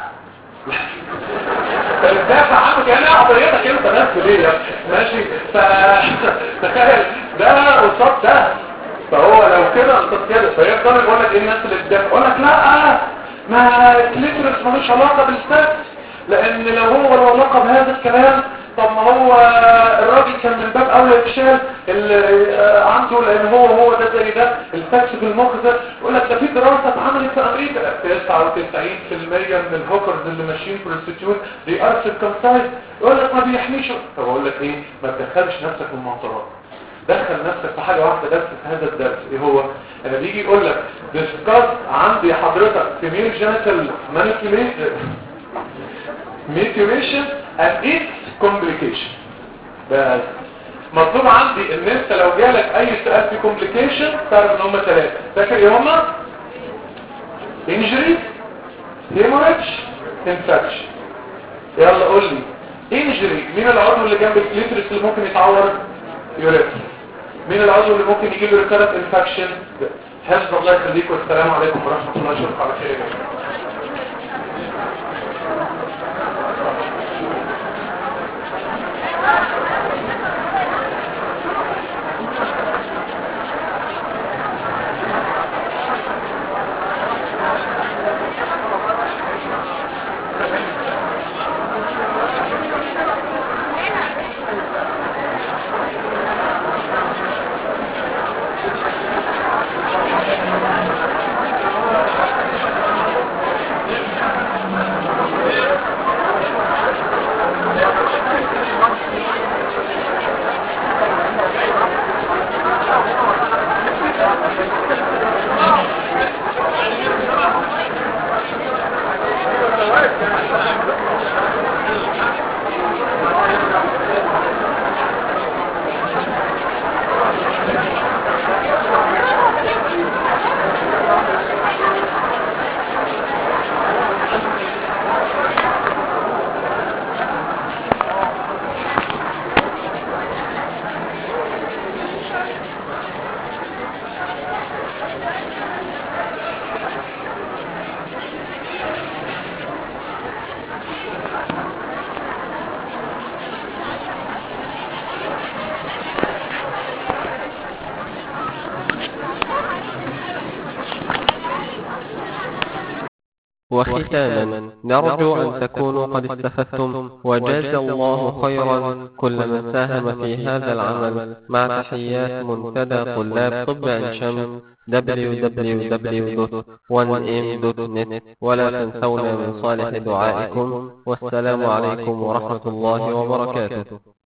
فالدافع عنك يعني عضيتك انت نفسه ليه ماشي فتخيل ده قصاد ده فهو لو كده قصاد كده فيفضل يقول لك ايه الناس اللي بتدافع يقول لك لا ما الكليترس ملوش علاقه بالسكس لان لو هو له علاقه بهذا الكلام طب ما هو الراجل كان من باب اولى يتشال اللي آه، عنده لان هو هو ده زي ده الفاكس في المخ ده يقول لك ده في دراسه اتعملت في امريكا 99% من الهوكرز اللي ماشيين بروستيتيوت دي ار سيركمسايز يقول لك ما بيحميش طب اقول لك ايه ما تدخلش نفسك في المعطرات دخل نفسك في حاجه واحده بس في هذا الدرس ايه هو انا بيجي يقول لك ديسكاس عندي حضرتك فيميل جينيتال مانيبيوليشن and its complication بس مطلوب عندي ان انت لو جالك اي سؤال في كومبليكيشن تعرف ان هم ثلاثه فاكر ايه هم انجري هيموريدج انفكشن يلا قول لي انجري مين العضو اللي جنب الكليترس اللي ممكن يتعور يوريثر مين العضو اللي ممكن يجيب له ريكارنت انفكشن حفظ الله يخليكم والسلام عليكم ورحمه الله اشوفكم على خير يا جماعه وختاما نرجو أن تكونوا قد استفدتم وجاز الله خيرا كل من ساهم في هذا العمل مع تحيات منتدى طلاب طب عين شمس www.1m.net ولا تنسونا من صالح دعائكم والسلام عليكم ورحمة الله وبركاته